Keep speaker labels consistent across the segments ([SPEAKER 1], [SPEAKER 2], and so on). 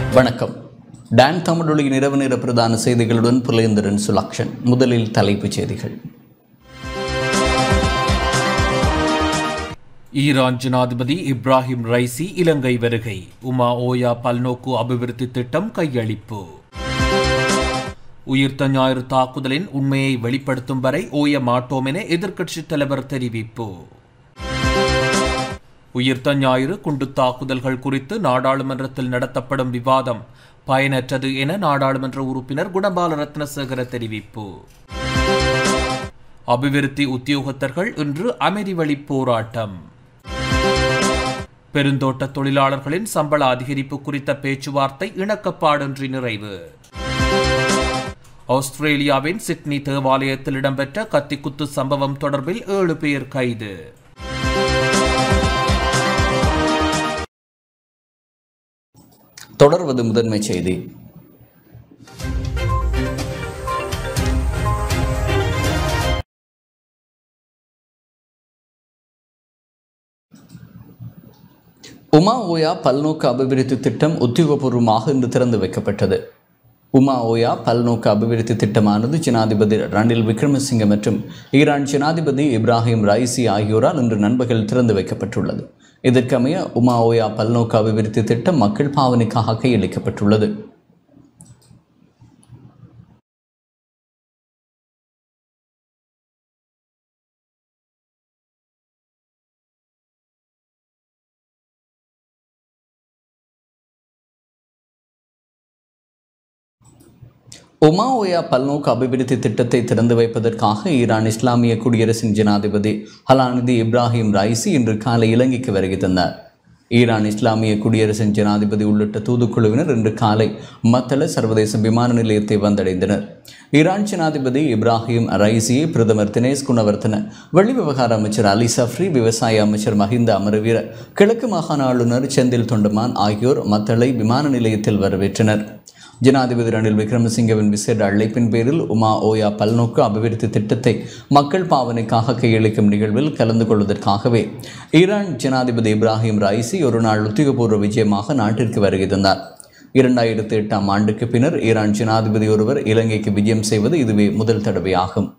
[SPEAKER 1] வணக்கம் டான் தமிழொலியின் இரவு நேர பிரதான செய்திகளுடன் புலேந்திரன் சுலக்ஷன் முதலில் தலைப்புச் செய்திகள்
[SPEAKER 2] ஈரான் ஜனாதிபதி இப்ராஹிம் ரைசி இலங்கை வருகை உமா ஓயா பல்நோக்கு அபிவிருத்தி திட்டம் கையளிப்பு உயிர்த்த ஞாயிறு தாக்குதலின் உண்மையை வெளிப்படுத்தும் வரை ஓய மாட்டோம் என எதிர்க்கட்சித் தலைவர் தெரிவிப்பு உயிர்த்த ஞாயிறு குண்டு தாக்குதல்கள் குறித்து நாடாளுமன்றத்தில் நடத்தப்படும் விவாதம் பயனற்றது என நாடாளுமன்ற உறுப்பினர் குணபால ரத்னசேகர தெரிவிப்பு அபிவிருத்தி உத்தியோகத்தர்கள் இன்று அமைதி வழி போராட்டம் பெருந்தோட்ட தொழிலாளர்களின் சம்பள அதிகரிப்பு குறித்த பேச்சுவார்த்தை இணக்கப்பாடின்றி நிறைவு ஆஸ்திரேலியாவின் சிட்னி தேவாலயத்தில் இடம்பெற்ற கத்திக்குத்து சம்பவம் தொடர்பில் ஏழு பேர் கைது
[SPEAKER 1] தொடர்வது முதன்மைச் செய்தி உமா ஓயா பல்நோக்கு அபிவிருத்தி திட்டம் உத்தியோகபூர்வமாக இன்று திறந்து வைக்கப்பட்டது உமா ஓயா பல்நோக்கு அபிவிருத்தி திட்டமானது ஜனாதிபதி ரணில் விக்ரமசிங்க மற்றும் ஈரான் ஜனாதிபதி இப்ராஹிம் ரைசி ஆகியோரால் இன்று நண்பகல் திறந்து வைக்கப்பட்டுள்ளது இதற்கமைய உமா ஓயா பல்நோக்கு அபிவிருத்தி திட்டம் மக்கள் பாவனைக்காக கையளிக்கப்பட்டுள்ளது உமா ஓயா பல்நோக்கு அபிவிருத்தி திட்டத்தை திறந்து வைப்பதற்காக ஈரான் இஸ்லாமிய குடியரசின் ஜனாதிபதி ஹலாநிதி இப்ராஹிம் ரைசி இன்று காலை இலங்கைக்கு வருகை தந்தார் ஈரான் இஸ்லாமிய குடியரசின் ஜனாதிபதி உள்ளிட்ட தூதுக்குழுவினர் இன்று காலை மத்தள சர்வதேச விமான நிலையத்தை வந்தடைந்தனர் ஈரான் ஜனாதிபதி இப்ராஹிம் ரைசியை பிரதமர் தினேஷ் குணவர்த்தன வெளிவிவகார அமைச்சர் அலி சஃப்ரி விவசாய அமைச்சர் மஹிந்த அமரவீர கிழக்கு மாகாண ஆளுநர் செந்தில் தொண்டமான் ஆகியோர் மத்தளை விமான நிலையத்தில் வரவேற்றனர் ஜனாதிபதி ரணில் விக்ரமசிங்கவின் விசேட அழைப்பின் பேரில் உமா ஓயா பல்நோக்கு அபிவிருத்தி திட்டத்தை மக்கள் பாவனைக்காக கையளிக்கும் நிகழ்வில் கலந்து கொள்வதற்காகவே ஈரான் ஜனாதிபதி இப்ராஹிம் ரைசி ஒரு நாள் உத்தியோகபூர்வ விஜயமாக நாட்டிற்கு வருகை தந்தார் இரண்டாயிரத்தி எட்டாம் ஆண்டுக்கு பின்னர் ஈரான் ஜனாதிபதி ஒருவர் இலங்கைக்கு விஜயம் செய்வது இதுவே முதல் தடவையாகும்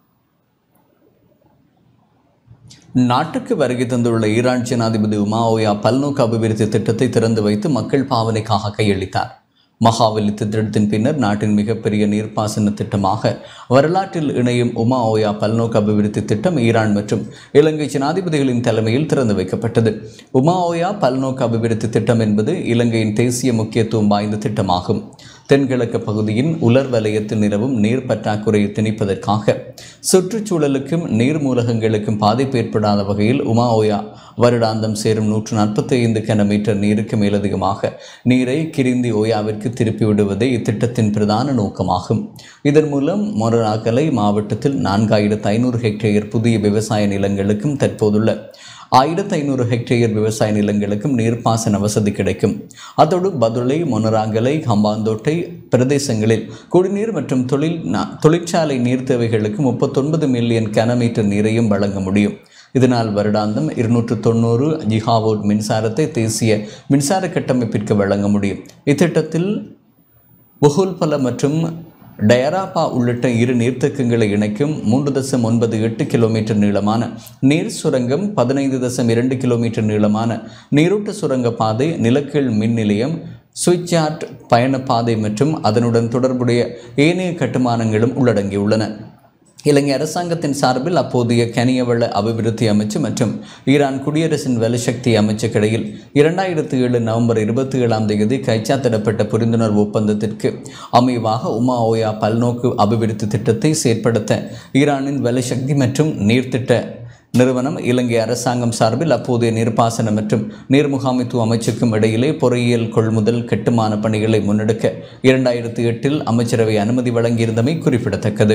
[SPEAKER 1] நாட்டுக்கு வருகை தந்துள்ள ஈரான் ஜனாதிபதி உமா ஓயா பல்நோக்கு அபிவிருத்தி திட்டத்தை திறந்து வைத்து மக்கள் பாவனைக்காக கையளித்தார் மகாவலி திட்டத்தின் பின்னர் நாட்டின் மிகப்பெரிய நீர்ப்பாசன திட்டமாக வரலாற்றில் இணையும் உமா ஓயா பல்நோக்கு அபிவிருத்தி திட்டம் ஈரான் மற்றும் இலங்கை ஜனாதிபதிகளின் தலைமையில் திறந்து வைக்கப்பட்டது உமா ஓயா பல்நோக்கு அபிவிருத்தி திட்டம் என்பது இலங்கையின் தேசிய முக்கியத்துவம் வாய்ந்த திட்டமாகும் தென்கிழக்கு பகுதியின் உலர் வலயத்தில் நிலவும் நீர் பற்றாக்குறையை திணிப்பதற்காக சுற்றுச்சூழலுக்கும் நீர் மூலகங்களுக்கும் பாதிப்பு ஏற்படாத வகையில் உமா ஓயா வருடாந்தம் சேரும் நூற்று நாற்பத்தி ஐந்து கன மீட்டர் நீருக்கு மேலதிகமாக நீரை கிரிந்தி ஓயாவிற்கு திருப்பி விடுவதே இத்திட்டத்தின் பிரதான நோக்கமாகும் இதன் மூலம் மொரராக்கலை மாவட்டத்தில் நான்காயிரத்து ஐநூறு ஹெக்டேயர் புதிய விவசாய நிலங்களுக்கும் தற்போதுள்ள ஆயிரத்து ஐநூறு ஹெக்டேயர் விவசாய நிலங்களுக்கும் நீர்ப்பாசன வசதி கிடைக்கும் அதோடு பதுளை மொனராங்கலை ஹம்பாந்தோட்டை பிரதேசங்களில் குடிநீர் மற்றும் தொழில் தொழிற்சாலை நீர் தேவைகளுக்கு முப்பத்தொன்பது மில்லியன் கனமீட்டர் நீரையும் வழங்க முடியும் இதனால் வருடாந்தம் இருநூற்று தொண்ணூறு ஜிகாவோட் மின்சாரத்தை தேசிய மின்சார கட்டமைப்பிற்கு வழங்க முடியும் இத்திட்டத்தில் புகுல்பல மற்றும் டயராப்பா உள்ளிட்ட இரு நீர்த்தேக்கங்களை இணைக்கும் மூன்று தசம் ஒன்பது எட்டு கிலோமீட்டர் நீளமான நீர் சுரங்கம் பதினைந்து தசம் இரண்டு கிலோமீட்டர் நீளமான நீரூட்ட சுரங்க பாதை நிலக்கீழ் மின் நிலையம் சுவிட்ச்யார்ட் பயணப்பாதை மற்றும் அதனுடன் தொடர்புடைய ஏனைய கட்டுமானங்களும் உள்ளடங்கியுள்ளன இலங்கை அரசாங்கத்தின் சார்பில் அப்போதைய கனியவள அபிவிருத்தி அமைச்சு மற்றும் ஈரான் குடியரசின் வலுசக்தி அமைச்சுக்கிடையில் இரண்டாயிரத்தி ஏழு நவம்பர் இருபத்தி ஏழாம் தேதி கைச்சாத்திடப்பட்ட புரிந்துணர்வு ஒப்பந்தத்திற்கு அமைவாக உமா ஓயா பல்நோக்கு அபிவிருத்தி திட்டத்தை செயற்படுத்த ஈரானின் வலுசக்தி மற்றும் நீர்த்திட்ட நிறுவனம் இலங்கை அரசாங்கம் சார்பில் அப்போதைய நீர்ப்பாசன மற்றும் நீர் முகாமைத்துவ அமைச்சுக்கும் இடையிலே பொறியியல் கொள்முதல் கட்டுமான பணிகளை முன்னெடுக்க இரண்டாயிரத்தி எட்டில் அமைச்சரவை அனுமதி வழங்கியிருந்தமை குறிப்பிடத்தக்கது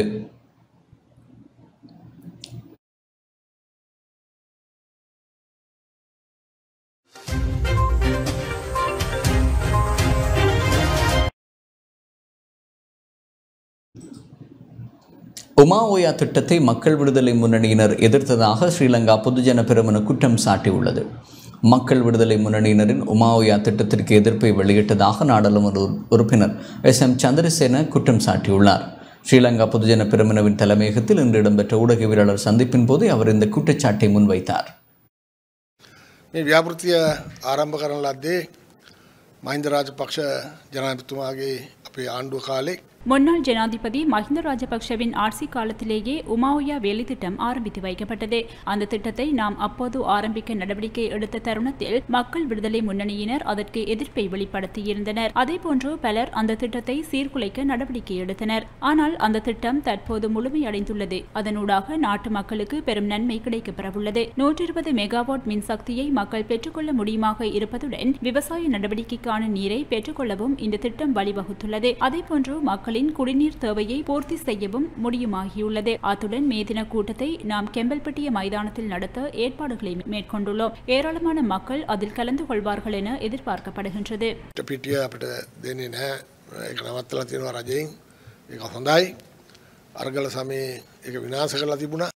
[SPEAKER 1] உமா ஓயா திட்டத்தை மக்கள் விடுதலை முன்னணியினர் எதிர்த்ததாக ஸ்ரீலங்கா பொதுஜன பெருமன குற்றம் சாட்டியுள்ளது மக்கள் விடுதலை முன்னணியினரின் உமாவுயா திட்டத்திற்கு எதிர்ப்பை வெளியிட்டதாக நாடாளுமன்ற உறு- உறுப்பினர் எஸ் எம் சந்திரசேன குற்றம் சாட்டியுள்ளார் ஸ்ரீலங்கா பொதுஜன பெருமனவின் தலைமையகத்தில் இன்று இடம்பெற்ற ஊடகவியலாளர் சந்திப்பின் போது அவர் இந்த குற்றச்சாட்டை முன்வைத்தார்
[SPEAKER 3] මේ ව්‍යාපෘතිය ආරම්භ කරන ලද්දේ මහින්ද රාජපක්ෂ ජනාධිපතිතුමාගේ අපේ ආණ්ඩුව කාලේ
[SPEAKER 4] முன்னாள் ஜனாதிபதி மஹிந்த ராஜபக்ஷவின் ஆட்சி காலத்திலேயே உமாவுயா வேலை திட்டம் ஆரம்பித்து வைக்கப்பட்டது அந்த திட்டத்தை நாம் அப்போது ஆரம்பிக்க நடவடிக்கை எடுத்த தருணத்தில் மக்கள் விடுதலை முன்னணியினர் அதற்கு எதிர்ப்பை வெளிப்படுத்தியிருந்தனர் அதேபோன்று பலர் அந்த திட்டத்தை சீர்குலைக்க நடவடிக்கை எடுத்தனர் ஆனால் அந்த திட்டம் தற்போது முழுமையடைந்துள்ளது அதனூடாக நாட்டு மக்களுக்கு பெரும் நன்மை கிடைக்கப்பெறவுள்ளது நூற்றி இருபது மெகாவாட் மின்சக்தியை மக்கள் பெற்றுக்கொள்ள முடியுமாக இருப்பதுடன் விவசாய நடவடிக்கைக்கான நீரை பெற்றுக்கொள்ளவும் இந்த திட்டம் வழிவகுத்துள்ளது அதேபோன்று மக்களின் குடிநீர் தேவையை பூர்த்தி செய்யவும் முடியுமாகியுள்ளது அத்துடன் மே தின கூட்டத்தை நாம் கெம்பல்பட்டிய மைதானத்தில் நடத்த ஏற்பாடுகளை மேற்கொண்டுள்ளோம் ஏராளமான மக்கள் அதில் கலந்து கொள்வார்கள் என எதிர்பார்க்கப்படுகின்றது
[SPEAKER 3] පිටිය අපට දෙන්නේ නෑ එක නවත්තල තියෙනවා රජයෙන් එක හොඳයි අර්ගල සමේ එක විනාස කරලා තිබුණා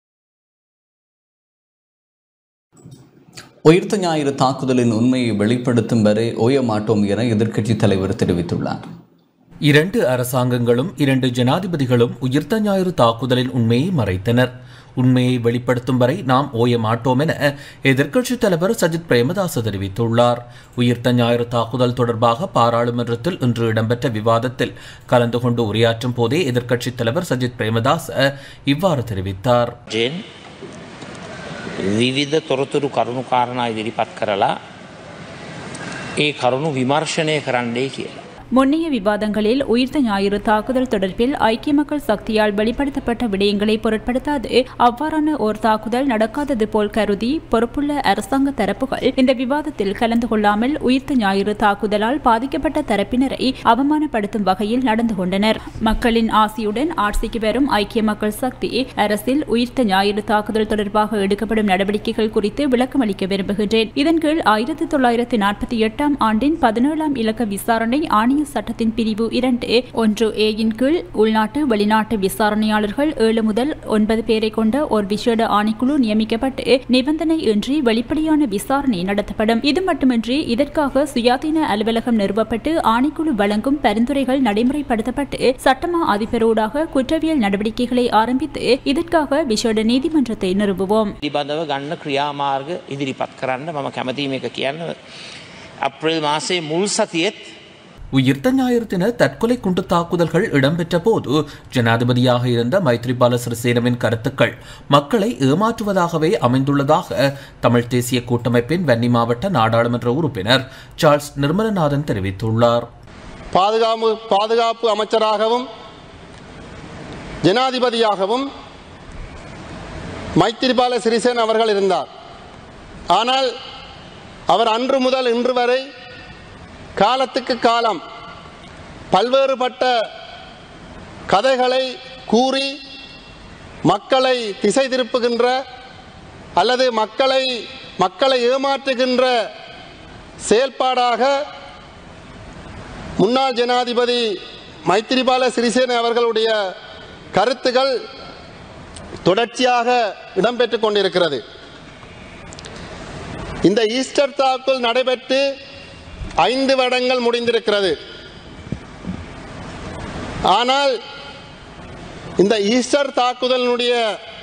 [SPEAKER 1] உயிர்த்த ஞாயிறு தாக்குதலின் உண்மையை வெளிப்படுத்தும் வரை ஓய மாட்டோம் என எதிர்க்கட்சித் தலைவர் தெரிவித்துள்ளார்
[SPEAKER 2] இரண்டு அரசாங்கங்களும் இரண்டு ஜனாதிபதிகளும் உயிர்த்த ஞாயிறு தாக்குதலின் உண்மையை மறைத்தனர் உண்மையை வெளிப்படுத்தும் வரை நாம் ஓய மாட்டோம் என எதிர்க்கட்சித் தலைவர் சஜித் பிரேமதாச தெரிவித்துள்ளார் உயிர்த்த ஞாயிறு தாக்குதல் தொடர்பாக பாராளுமன்றத்தில் இன்று இடம்பெற்ற விவாதத்தில் கலந்து கொண்டு உரையாற்றும் போதே எதிர்க்கட்சித் தலைவர் சஜித் பிரேமதாச இவ்வாறு தெரிவித்தார்
[SPEAKER 5] ජෙන් විවිධ තොරතුරු කරුණු කාරණා ඉදිරිපත් කරලා ඒ කරුණු විමර්ශනය කරන්නේ කියලා.
[SPEAKER 4] முன்னைய விவாதங்களில் உயிர்த்த ஞாயிறு தாக்குதல் தொடர்பில் ஐக்கிய மக்கள் சக்தியால் வெளிப்படுத்தப்பட்ட விடயங்களை பொருட்படுத்தாது அவ்வாறான ஓர் தாக்குதல் நடக்காதது போல் கருதி பொறுப்புள்ள அரசாங்க தரப்புகள் இந்த விவாதத்தில் கலந்து கொள்ளாமல் உயிர்த்த ஞாயிறு தாக்குதலால் பாதிக்கப்பட்ட தரப்பினரை அவமானப்படுத்தும் வகையில் நடந்து கொண்டனர் மக்களின் ஆசியுடன் ஆட்சிக்கு வரும் ஐக்கிய மக்கள் சக்தி அரசில் உயிர்த்த ஞாயிறு தாக்குதல் தொடர்பாக எடுக்கப்படும் நடவடிக்கைகள் குறித்து விளக்கமளிக்க விரும்புகின்றேன் இதன் கீழ் ஆயிரத்தி தொள்ளாயிரத்தி நாற்பத்தி எட்டாம் ஆண்டின் பதினேழாம் இலக்க விசாரணை ஆணைய சட்டத்தின் பிரிவு இரண்டு ஒன்று ஏயின் கீழ் உள்நாட்டு வெளிநாட்டு விசாரணையாளர்கள் ஏழு முதல் ஒன்பது பேரை கொண்ட ஒரு விசேட ஆணைக்குழு நியமிக்கப்பட்டு நிபந்தனை இன்றி வெளிப்படையான விசாரணை நடத்தப்படும் இது மட்டுமின்றி இதற்காக சுயாதீன அலுவலகம் நிறுவப்பட்டு ஆணைக்குழு வழங்கும் பரிந்துரைகள் நடைமுறைப்படுத்தப்பட்டு சட்டமா அதிபரோடாக குற்றவியல் நடவடிக்கைகளை ஆரம்பித்து இதற்காக விசேட நீதிமன்றத்தை நிறுவுவோம்
[SPEAKER 5] පිළිබඳව ගන්න ක්‍රියාමාර්ග ඉදිරිපත් කරන්න මම කැමතිීම එක කියන්න අප්‍රේල් මාසේ මුල් සතියෙත්
[SPEAKER 2] உயிர்த்த ஞாயிறு தின தற்கொலை குண்டு தாக்குதல்கள் இடம்பெற்ற போது ஜனாதிபதியாக இருந்த மைத்ரிபால சிறிசேனவின் கருத்துக்கள் மக்களை ஏமாற்றுவதாகவே அமைந்துள்ளதாக தமிழ் தேசிய கூட்டமைப்பின் வன்னி மாவட்ட நாடாளுமன்ற உறுப்பினர் சார்ல்ஸ் நிர்மலநாதன் தெரிவித்துள்ளார்
[SPEAKER 6] பாதுகாப்பு பாதுகாப்பு அமைச்சராகவும் ஜனாதிபதியாகவும் மைத்திரிபால சிறிசேன அவர்கள் இருந்தார் ஆனால் அவர் அன்று முதல் இன்று வரை காலத்துக்கு காலம் பல்வேறுபட்ட கதைகளை கூறி மக்களை திசை திருப்புகின்ற அல்லது மக்களை மக்களை ஏமாற்றுகின்ற செயல்பாடாக முன்னாள் ஜனாதிபதி மைத்திரிபால சிறிசேன அவர்களுடைய கருத்துகள் தொடர்ச்சியாக இடம்பெற்றுக் கொண்டிருக்கிறது இந்த ஈஸ்டர் தாக்குதல் நடைபெற்று ஐந்து வருடங்கள் முடிந்திருக்கிறது ஆனால் இந்த ஈஸ்டர் தாக்குதலினுடைய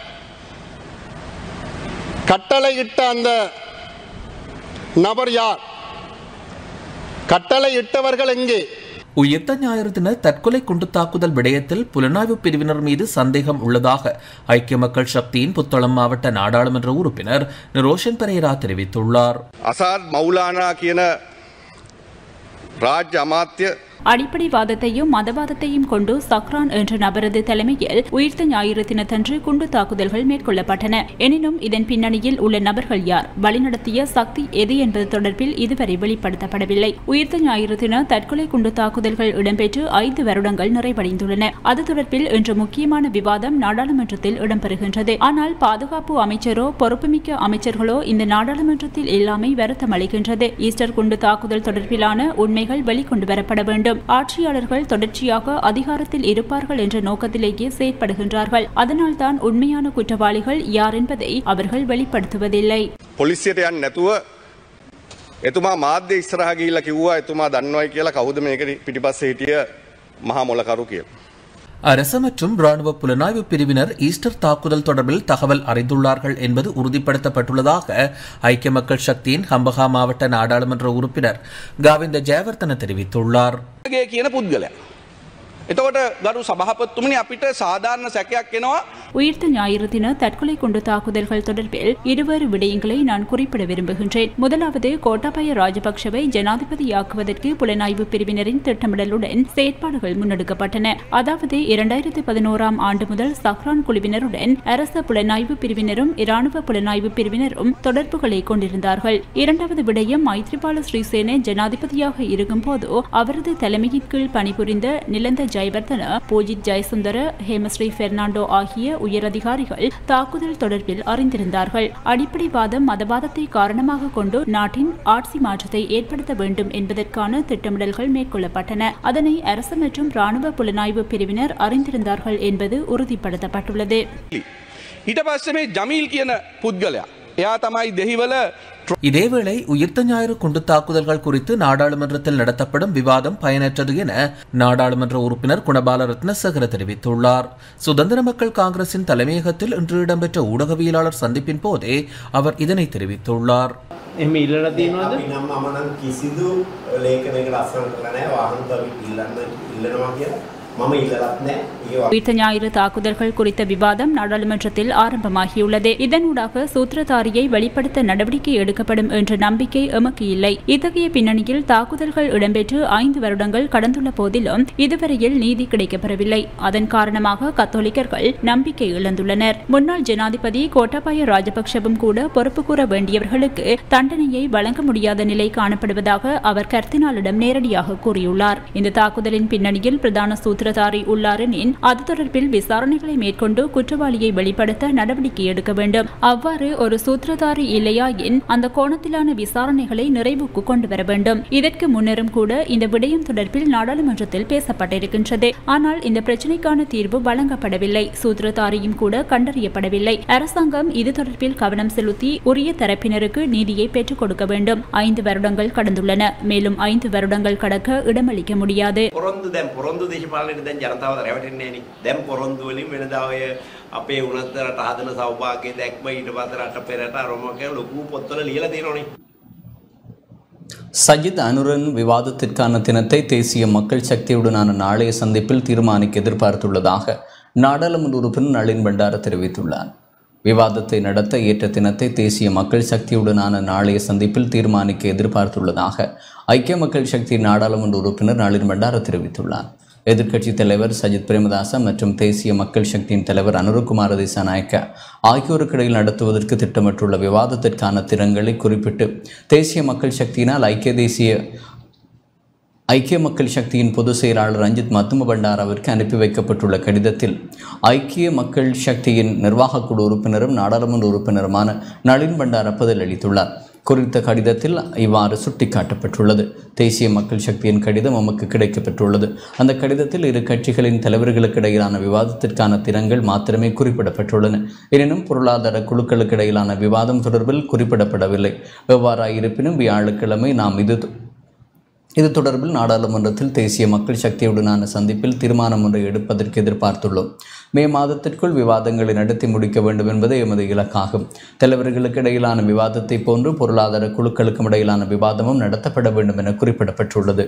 [SPEAKER 6] கட்டளையிட்ட அந்த நபர் யார் கட்டளையிட்டவர்கள் எங்கே
[SPEAKER 2] உயிர்த்த ஞாயிறு தின தற்கொலை குண்டு தாக்குதல் விடயத்தில் புலனாய்வு பிரிவினர் மீது சந்தேகம் உள்ளதாக ஐக்கிய மக்கள் சக்தியின் புத்தளம் மாவட்ட நாடாளுமன்ற உறுப்பினர் நிரோஷன் பெரேரா தெரிவித்துள்ளார்
[SPEAKER 7] අසාත් මෞලානා කියන රාජ්‍ය අමාත්‍ය
[SPEAKER 4] அடிப்படைவாதத்தையும் மதவாதத்தையும் கொண்டு சக்ரான் என்ற நபரது தலைமையில் உயிர்த்த ஞாயிறு தினத்தன்று குண்டு தாக்குதல்கள் மேற்கொள்ளப்பட்டன எனினும் இதன் பின்னணியில் உள்ள நபர்கள் யார் வழிநடத்திய சக்தி எது என்பது தொடர்பில் இதுவரை வெளிப்படுத்தப்படவில்லை உயிர்த்த ஞாயிறு தின தற்கொலை குண்டு தாக்குதல்கள் இடம்பெற்று ஐந்து வருடங்கள் நிறைவடைந்துள்ளன அது தொடர்பில் இன்று முக்கியமான விவாதம் நாடாளுமன்றத்தில் இடம்பெறுகின்றது ஆனால் பாதுகாப்பு அமைச்சரோ பொறுப்புமிக்க அமைச்சர்களோ இந்த நாடாளுமன்றத்தில் இல்லாமை வருத்தம் அளிக்கின்றது ஈஸ்டர் குண்டு தாக்குதல் தொடர்பிலான உண்மைகள் வெளிக்கொண்டு வரப்பட வேண்டும் ஆட்சியாளர்கள் தொடர்ச்சியாக அதிகாரத்தில் இருப்பார்கள் என்ற நோக்கத்திலேயே செயற்படுகின்றார்கள் அதனால்தான் உண்மையான குற்றவாளிகள் யார் என்பதை அவர்கள் வெளிப்படுத்துவதில்லை
[SPEAKER 7] පොලිසියට යන්න නැතුව එතුමා මාධ්‍ය ඉස්සරහ ගිහිල්ලා කිව්වා එතුමා දන්නවයි කියලා කවුද මේක පිටිපස්සේ හිටිය මහා මොලකරු කියලා.
[SPEAKER 2] அரசு மற்றும் ராணுவ புலனாய்வு பிரிவினர் ஈஸ்டர் தாக்குதல் தொடர்பில் தகவல் அறிந்துள்ளார்கள் என்பது உறுதிப்படுத்தப்பட்டுள்ளதாக ஐக்கிய மக்கள் சக்தியின் ஹம்பகா மாவட்ட நாடாளுமன்ற உறுப்பினர் காவிந்த ஜெயவர்தன தெரிவித்துள்ளார்
[SPEAKER 8] ගේ කියන පුද්ගලයා. එතකොට ගරු සභහපත්තුමනි අපිට සාධාරණ සැකයක් එනවා
[SPEAKER 4] உயிர்த்த ஞாயிறு தின தற்கொலை குண்டு தாக்குதல்கள் தொடர்பில் இருவேறு விடயங்களை நான் குறிப்பிட விரும்புகின்றேன் முதலாவது கோட்டாபய ராஜபக்ஷவை ஜனாதிபதியாக்குவதற்கு புலனாய்வு பிரிவினரின் திட்டமிடலுடன் செயற்பாடுகள் முன்னெடுக்கப்பட்டன அதாவது இரண்டாயிரத்தி பதினோராம் ஆண்டு முதல் சஹ்ரான் குழுவினருடன் அரச புலனாய்வு பிரிவினரும் இராணுவ புலனாய்வு பிரிவினரும் தொடர்புகளை கொண்டிருந்தார்கள் இரண்டாவது விடயம் மைத்ரிபால ஸ்ரீசேன ஜனாதிபதியாக இருக்கும்போது அவரது தலைமையின் கீழ் பணிபுரிந்த நிலந்த ஜெயவர்தன பூஜித் ஜெயசுந்தர ஹேமஸ்ரீ பெர்னாண்டோ ஆகிய உயரதிகாரிகள் தாக்குதல் தொடர்பில் அறிந்திருந்தார்கள் அடிப்படைவாதம் மதவாதத்தை காரணமாக கொண்டு நாட்டின் ஆட்சி மாற்றத்தை ஏற்படுத்த வேண்டும் என்பதற்கான திட்டமிடல்கள் மேற்கொள்ளப்பட்டன அதனை அரசு மற்றும் ராணுவ புலனாய்வு பிரிவினர் அறிந்திருந்தார்கள் என்பது உறுதிப்படுத்தப்பட்டுள்ளது
[SPEAKER 8] ඊට පස්සේ මේ ජමීල් කියන පුද්ගලයා. එයා තමයි දෙහිවල
[SPEAKER 2] இதேவேளை உயிர்த்த ஞாயிறு குண்டு தாக்குதல்கள் குறித்து நாடாளுமன்றத்தில் நடத்தப்படும் விவாதம் பயனற்றது என நாடாளுமன்ற உறுப்பினர் குணபால ரத்னசேகர தெரிவித்துள்ளார் சுதந்திர மக்கள் காங்கிரசின் தலைமையகத்தில் இன்று இடம்பெற்ற ஊடகவியலாளர் சந்திப்பின் போதே அவர் இதனை தெரிவித்துள்ளார்
[SPEAKER 9] එම ඉල්ලලා තියෙනවද
[SPEAKER 10] අපි නම් මම නම් කිසිදු ලේඛනයකට අස්සන් කරලා නැහැ වාහනත අපි ඉල්ලන්න ඉල්ලනවා කියලා මම ඉල්ලලත් නැහැ ඒක
[SPEAKER 4] உயிர்த்த ஞாயிறு தாக்குதல்கள் குறித்த விவாதம் நாடாளுமன்றத்தில் ஆரம்பமாகியுள்ளது இதனூடாக சூத்திரதாரியை வெளிப்படுத்த நடவடிக்கை எடுக்கப்படும் என்ற நம்பிக்கை எமக்கு இல்லை இத்தகைய பின்னணியில் தாக்குதல்கள் இடம்பெற்று ஐந்து வருடங்கள் கடந்துள்ள போதிலும் இதுவரையில் நீதி கிடைக்கப்பெறவில்லை அதன் காரணமாக கத்தோலிக்கர்கள் நம்பிக்கை இழந்துள்ளனர் முன்னாள் ஜனாதிபதி கோட்டாபாய ராஜபக்ஷவும் கூட பொறுப்பு கூற வேண்டியவர்களுக்கு தண்டனையை வழங்க முடியாத நிலை காணப்படுவதாக அவர் கர்தினாலிடம் நேரடியாக கூறியுள்ளார் இந்த தாக்குதலின் பின்னணியில் பிரதான சூத்திரதாரி உள்ளார் எனின் அது தொடர்பில் விசாரணைகளை மேற்கொண்டு குற்றவாளியை வெளிப்படுத்த நடவடிக்கை எடுக்க வேண்டும் அவ்வாறு ஒரு சூத்திரதாரி இல்லையாயின் அந்த கோணத்திலான விசாரணைகளை நிறைவுக்கு கொண்டு வர வேண்டும் இதற்கு முன்னரும் கூட இந்த விடயம் தொடர்பில் நாடாளுமன்றத்தில் பேசப்பட்டிருக்கின்றது ஆனால் இந்த பிரச்சினைக்கான தீர்வு வழங்கப்படவில்லை சூத்திரதாரியும் கூட கண்டறியப்படவில்லை அரசாங்கம் இது தொடர்பில் கவனம் செலுத்தி உரிய தரப்பினருக்கு நீதியை பெற்றுக் கொடுக்க வேண்டும் ஐந்து வருடங்கள் கடந்துள்ளன மேலும் ஐந்து வருடங்கள் கடக்க இடமளிக்க முடியாது
[SPEAKER 10] පොරොන්දු දැන් පොරොන්දු දේශපාලනයට දැන් ජනතාව රැවටෙන්නේ නැණි. දැන් පොරොන්දු වලින් වෙනදා ඔය අපේ උනත් රට හදන සෞභාග්‍ය දැක්ම ඊට පස්සේ රට පෙරට අරම කියලා ලොකු පොත්වල ලියලා තියෙනවනේ.
[SPEAKER 1] சஜித் அனுரன் விவாதத்திற்கான தினத்தை தேசிய மக்கள் சக்தியுடனான நாளைய சந்திப்பில் தீர்மானிக்க எதிர்பார்த்துள்ளதாக நாடாளுமன்ற உறுப்பினர் நளின் பண்டார தெரிவித்துள்ளார் விவாதத்தை நடத்த ஏற்ற தினத்தை தேசிய மக்கள் சக்தியுடனான நாளைய சந்திப்பில் தீர்மானிக்க எதிர்பார்த்துள்ளதாக ஐக்கிய மக்கள் சக்தி நாடாளுமன்ற உறுப்பினர் நளின் பண்டார தெரிவித்துள்ளார் எதிர்க்கட்சித் தலைவர் சஜித் பிரேமதாச மற்றும் தேசிய மக்கள் சக்தியின் தலைவர் அனுரகுமார திசாநாயக்க ஆகியோருக்கு இடையில் நடத்துவதற்கு திட்டமிட்டுள்ள விவாதத்திற்கான திறங்களை குறிப்பிட்டு தேசிய மக்கள் சக்தியினால் ஐக்கிய தேசிய ஐக்கிய மக்கள் சக்தியின் பொதுச் செயலாளர் ரஞ்சித் மத்தும பண்டாராவிற்கு அனுப்பி வைக்கப்பட்டுள்ள கடிதத்தில் ஐக்கிய மக்கள் சக்தியின் நிர்வாகக் குழு உறுப்பினரும் நாடாளுமன்ற உறுப்பினருமான நளின் பண்டார பதிலளித்துள்ளார் குறித்த கடிதத்தில் இவ்வாறு சுட்டிக்காட்டப்பட்டுள்ளது தேசிய மக்கள் சக்தியின் கடிதம் நமக்கு கிடைக்கப்பெற்றுள்ளது அந்த கடிதத்தில் இரு கட்சிகளின் தலைவர்களுக்கு இடையிலான விவாதத்திற்கான திறங்கள் மாத்திரமே குறிப்பிடப்பட்டுள்ளன எனினும் பொருளாதார குழுக்களுக்கு இடையிலான விவாதம் தொடர்பில் குறிப்பிடப்படவில்லை எவ்வாறாயிருப்பினும் வியாழக்கிழமை நாம் இது இது தொடர்பில் நாடாளுமன்றத்தில் தேசிய மக்கள் சக்தியுடனான சந்திப்பில் தீர்மானம் ஒன்றை எடுப்பதற்கு எதிர்பார்த்துள்ளோம் மே மாதத்திற்குள் விவாதங்களை நடத்தி முடிக்க வேண்டும் என்பதே எமது இலக்காகும் தலைவர்களுக்கு இடையிலான விவாதத்தை போன்று பொருளாதார குழுக்களுக்கும் இடையிலான விவாதமும் நடத்தப்பட வேண்டும் என குறிப்பிடப்பட்டுள்ளது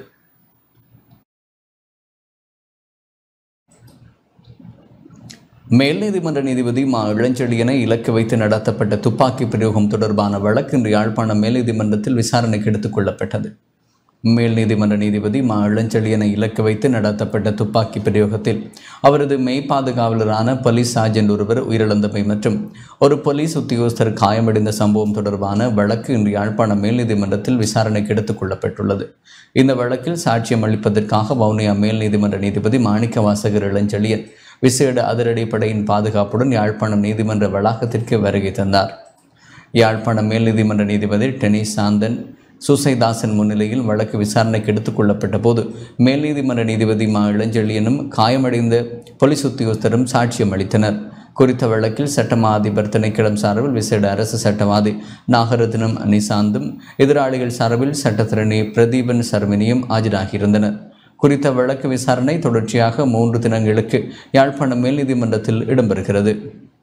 [SPEAKER 1] மேல் நீதிமன்ற நீதிபதி மா இளஞ்செழியனை இலக்கு வைத்து நடத்தப்பட்ட துப்பாக்கி பிரயோகம் தொடர்பான வழக்கு இன்று யாழ்ப்பாணம் மேல் நீதிமன்றத்தில் விசாரணைக்கு எடுத்துக் கொள்ளப்பட்டது மேல் நீதிமன்ற நீதிபதி மா இளஞ்செழியனை இலக்கு வைத்து நடத்தப்பட்ட துப்பாக்கி பிரயோகத்தில் அவரது மெய் பாதுகாவலரான போலீஸ் சார்ஜென்ட் ஒருவர் உயிரிழந்தமை மற்றும் ஒரு போலீஸ் உத்தியோகஸ்தர் காயமடைந்த சம்பவம் தொடர்பான வழக்கு இன்று யாழ்ப்பாணம் மேல் நீதிமன்றத்தில் விசாரணைக்கு எடுத்துக் கொள்ளப்பட்டுள்ளது இந்த வழக்கில் சாட்சியம் அளிப்பதற்காக வவுனியா மேல் நீதிமன்ற நீதிபதி மாணிக்க வாசகர் இளஞ்செழியன் விசேட அதிரடிப்படையின் பாதுகாப்புடன் யாழ்ப்பாணம் நீதிமன்ற வளாகத்திற்கு வருகை தந்தார் யாழ்ப்பாணம் மேல் நீதிமன்ற நீதிபதி டெனிஸ் சாந்தன் சூசைதாசன் முன்னிலையில் வழக்கு விசாரணைக்கு எடுத்துக் கொள்ளப்பட்ட போது மேல் நீதிமன்ற நீதிபதி மா இளஞ்செழியனும் காயமடைந்த போலீஸ் உத்தியோகஸ்தரும் சாட்சியம் அளித்தனர் குறித்த வழக்கில் சட்டமா அதிபர் திணைக்களம் சார்பில் விசேட அரசு சட்டவாதி நாகரத்னம் நிசாந்தும் எதிராளிகள் சார்பில் சட்டத்திரணி பிரதீபன் சர்மினியும் ஆஜராகியிருந்தனர் குறித்த வழக்கு விசாரணை தொடர்ச்சியாக மூன்று தினங்களுக்கு யாழ்ப்பாணம் மேல் நீதிமன்றத்தில் இடம்பெறுகிறது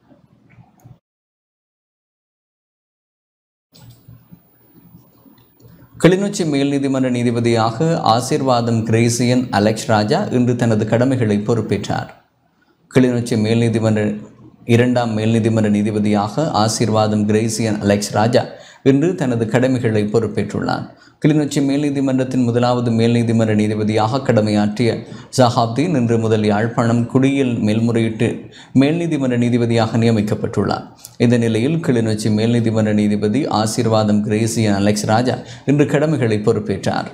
[SPEAKER 1] கிளிநொச்சி மேல் நீதிமன்ற நீதிபதியாக ஆசீர்வாதம் கிரேசியன் அலெக்ஸ் ராஜா இன்று தனது கடமைகளை பொறுப்பேற்றார் கிளிநொச்சி மேல் நீதிமன்ற இரண்டாம் மேல் நீதிமன்ற நீதிபதியாக ஆசீர்வாதம் கிரேசியன் அலெக்ஸ் ராஜா இன்று தனது கடமைகளை பொறுப்பேற்றுள்ளார் கிளிநொச்சி மேல் நீதிமன்றத்தின் முதலாவது மேல் நீதிமன்ற நீதிபதியாக கடமையாற்றிய சஹாப்தீன் இன்று முதல் யாழ்ப்பாணம் குடியியல் மேல்முறையீட்டு மேல் நீதிமன்ற நீதிபதியாக நியமிக்கப்பட்டுள்ளார் இந்த நிலையில் கிளிநொச்சி மேல் நீதிமன்ற நீதிபதி ஆசீர்வாதம் கிரேசியன் அலெக்ஸ் ராஜா இன்று கடமைகளை பொறுப்பேற்றார்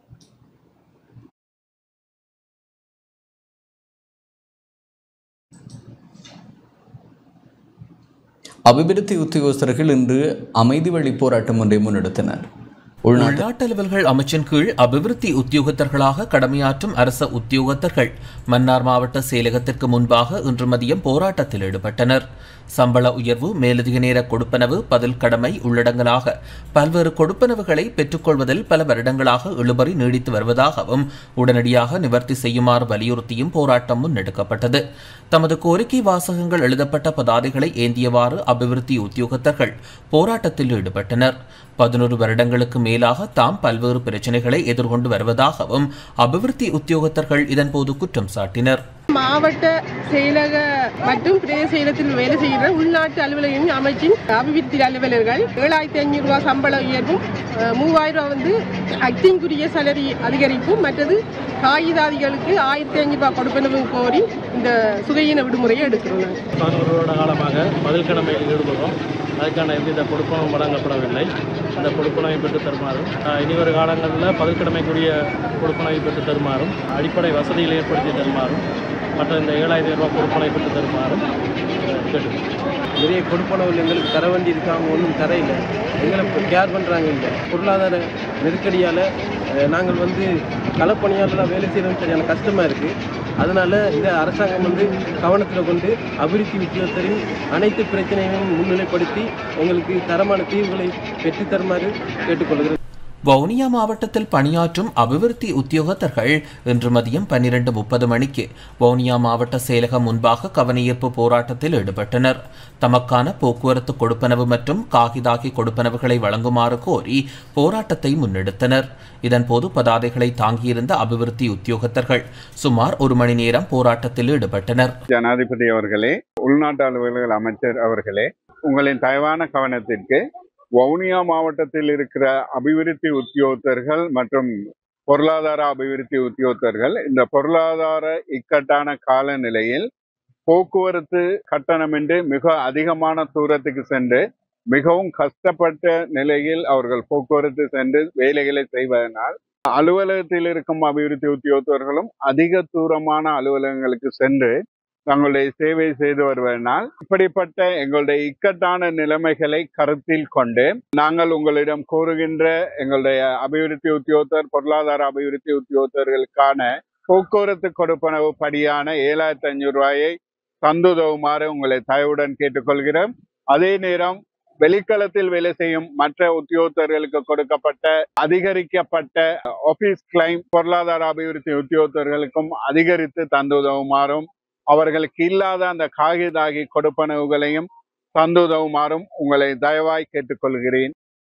[SPEAKER 1] அபிவிருத்தி உத்தியோகஸ்தர்கள் இன்று அமைதி வழி போராட்டம் ஒன்றை முன்னெடுத்தனர் உள்நாட்டு
[SPEAKER 2] உள்நாட்டு அலுவல்கள் அமைச்சின் கீழ் அபிவிருத்தி உத்தியோகத்தர்களாக கடமையாற்றும் அரச உத்தியோகத்தர்கள் மன்னார் மாவட்ட செயலகத்திற்கு முன்பாக இன்று மதியம் போராட்டத்தில் ஈடுபட்டனர் சம்பள உயர்வு மேலதிக நேர கொடுப்பனவு பதில் கடமை உள்ளடங்கலாக பல்வேறு கொடுப்பனவுகளை பெற்றுக்கொள்வதில் பல வருடங்களாக இழுபறி நீடித்து வருவதாகவும் உடனடியாக நிவர்த்தி செய்யுமாறு வலியுறுத்தியும் போராட்டம் முன்னெடுக்கப்பட்டது தமது கோரிக்கை வாசகங்கள் எழுதப்பட்ட பதாதைகளை ஏந்தியவாறு அபிவிருத்தி உத்தியோகத்தர்கள் போராட்டத்தில் ஈடுபட்டனர் பதினொரு வருடங்களுக்கு மேலாக தாம் பல்வேறு பிரச்சனைகளை எதிர்கொண்டு வருவதாகவும் அபிவிருத்தி உத்தியோகத்தர்கள் இதன்போது குற்றம் சாட்டினர்
[SPEAKER 9] மாவட்ட செயலக மற்றும் பிரதேச செயலகத்தில் வேலை செய்கிற உள்நாட்டு அலுவலகம் அமைச்சின் அபிவிருத்தி அலுவலர்கள் ஏழாயிரத்தி ஐநூறு ரூபாய் சம்பள உயர்வும் அஹ், மூவாயிரம் ரூபாய் வந்து அக்திங்குரிய சலரி அதிகரிப்பும் மற்றது காகிதாதிகளுக்கு ஆயிரத்தி ஐநூறு ரூபாய் கொடுப்பனவும் கோரி இந்த சுகையின விடுமுறையை எடுக்கிறோம் நாங்கள்
[SPEAKER 11] பதினோரு வருட காலமாக பதில் கடமையில் ஈடுபடுறோம் அதுக்கான எவ்வித கொடுப்பனவும் வழங்கப்படவில்லை அந்த கொடுப்பனவை பெற்று தருமாறும் ஆஹ், இனிவரும் காலங்களில் பதில் கடமைக்குரிய கொடுப்பனவை பெற்று தருமாறும் அடிப்படை வசதிகளை ஏற்படுத்தி தருமாறும் மற்ற இந்த ஏழாயிரம் ரூபாய் கொடுப்பனை பெற்று தருமாறும் ஆஹ், கேட்டுக்கொள்கிறேன்
[SPEAKER 12] நிறைய கொடுப்பனவு எங்களுக்கு தர வேண்டி இருக்காங்க ஒன்றும் தர இல்லை எங்களை கேர் பண்ணுறாங்க இல்லை பொருளாதார நெருக்கடியால் நாங்கள் வந்து களப்பணியாளராக வேலை செய்யறதும் சரியான கஷ்டமாக இருக்குது அதனால இந்த அரசாங்கம் வந்து கவனத்தில் கொண்டு அபிவிருத்தி உத்தியோகத்தரின் அனைத்து பிரச்சனைகளையும் முன்னிலைப்படுத்தி எங்களுக்கு தரமான தீர்வுகளை பெற்றுத் தருமாறு கேட்டுக்கொள்கிறேன்
[SPEAKER 2] வவுனியா மாவட்டத்தில் பணியாற்றும் அபிவிருத்தி உத்தியோகத்தர்கள் இன்று மதியம் பன்னிரண்டு முப்பது மணிக்கு வவுனியா மாவட்ட செயலகம் முன்பாக கவனஈர்ப்பு போராட்டத்தில் ஈடுபட்டனர் தமக்கான போக்குவரத்து கொடுப்பனவு மற்றும் காகிதாகி கொடுப்பனவுகளை வழங்குமாறு கோரி போராட்டத்தை முன்னெடுத்தனர் இதன்போது பதாதைகளை தாங்கியிருந்த அபிவிருத்தி உத்தியோகத்தர்கள் சுமார் ஒரு மணி நேரம் போராட்டத்தில் ஈடுபட்டனர்
[SPEAKER 13] ஜனாதிபதி அவர்களே உள்நாட்டு அலுவலர்கள் அமைச்சர் அவர்களே உங்களின் தயவான கவனத்திற்கு வவுனியா மாவட்டத்தில் இருக்கிற அபிவிருத்தி உத்தியோகத்தர்கள் மற்றும் பொருளாதார அபிவிருத்தி உத்தியோகத்தர்கள் இந்த பொருளாதார இக்கட்டான கால நிலையில் போக்குவரத்து கட்டணமின்றி மிக அதிகமான தூரத்துக்கு சென்று மிகவும் கஷ்டப்பட்ட நிலையில் அவர்கள் போக்குவரத்து சென்று வேலைகளை செய்வதனால் அலுவலகத்தில் இருக்கும் அபிவிருத்தி உத்தியோகத்தர்களும் அதிக தூரமான அலுவலகங்களுக்கு சென்று தங்களுடைய சேவை செய்து வருவதனால் இப்படிப்பட்ட எங்களுடைய இக்கட்டான நிலைமைகளை கருத்தில் கொண்டு நாங்கள் உங்களிடம் கூறுகின்ற எங்களுடைய அபிவிருத்தி உத்தியோகத்தர் பொருளாதார அபிவிருத்தி உத்தியோகத்தர்களுக்கான போக்குவரத்து கொடுப்பனவு படியான ஏழாயிரத்தி ஐநூறு ரூபாயை தந்துதவுமாறு உங்களை தயவுடன் கேட்டுக்கொள்கிறோம் அதே நேரம் வெளிக்களத்தில் வேலை செய்யும் மற்ற உத்தியோகத்தர்களுக்கு கொடுக்கப்பட்ட அதிகரிக்கப்பட்ட ஆபீஸ் கிளைம் பொருளாதார அபிவிருத்தி உத்தியோகத்தர்களுக்கும் அதிகரித்து தந்துதவுமாறும் அவர்களுக்கு இல்லாத அந்த காகிதாகி கொடுப்பனவுகளையும் தந்துதவுமாறும் உங்களை தயவாய் கேட்டுக்கொள்கிறேன்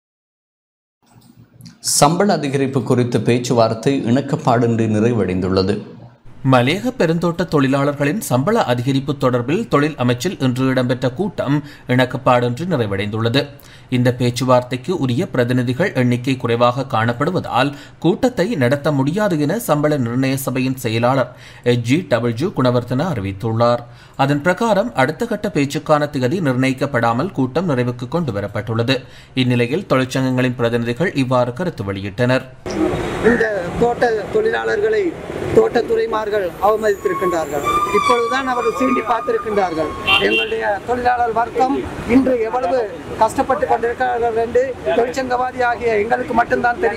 [SPEAKER 1] சம்பள அதிகரிப்பு குறித்த பேச்சுவார்த்தை இணக்கப்பாடின்றி நிறைவடைந்துள்ளது
[SPEAKER 2] மலேக பெருந்தோட்ட தொழிலாளர்களின் சம்பள அதிகரிப்பு தொடர்பில் தொழில் அமைச்சில் இன்று இடம்பெற்ற கூட்டம் இணக்கப்பாடின்றி நிறைவடைந்துள்ளது இந்த பேச்சுவார்த்தைக்கு உரிய பிரதிநிதிகள் எண்ணிக்கை குறைவாக காணப்படுவதால் கூட்டத்தை நடத்த முடியாது என சம்பள நிர்ணய சபையின் செயலாளர் எச் ஜி டபிள்யூ குணவர்த்தன அறிவித்துள்ளார் அதன் பிரகாரம் அடுத்த கட்ட பேச்சுக்கான திகதி நிர்ணயிக்கப்படாமல் கூட்டம் நிறைவுக்கு கொண்டு வரப்பட்டுள்ளது இந்நிலையில் தொழிற்சங்கங்களின் பிரதிநிதிகள் இவ்வாறு கருத்து வெளியிட்டனர்
[SPEAKER 14] இந்த தோட்ட தொழிலாளர்களை தோட்டத்துறைமார்கள் அவமதித்திருக்கின்றார்கள் இப்பொழுதுதான் அவர்கள் சீண்டி பார்த்திருக்கின்றார்கள் எங்களுடைய தொழிலாளர் வர்க்கம் இன்று எவ்வளவு கஷ்டப்பட்டு கொண்டிருக்கிறார்கள் என்று தொழிற்சங்கவாதி ஆகிய எங்களுக்கு மட்டும்தான் தெரியும்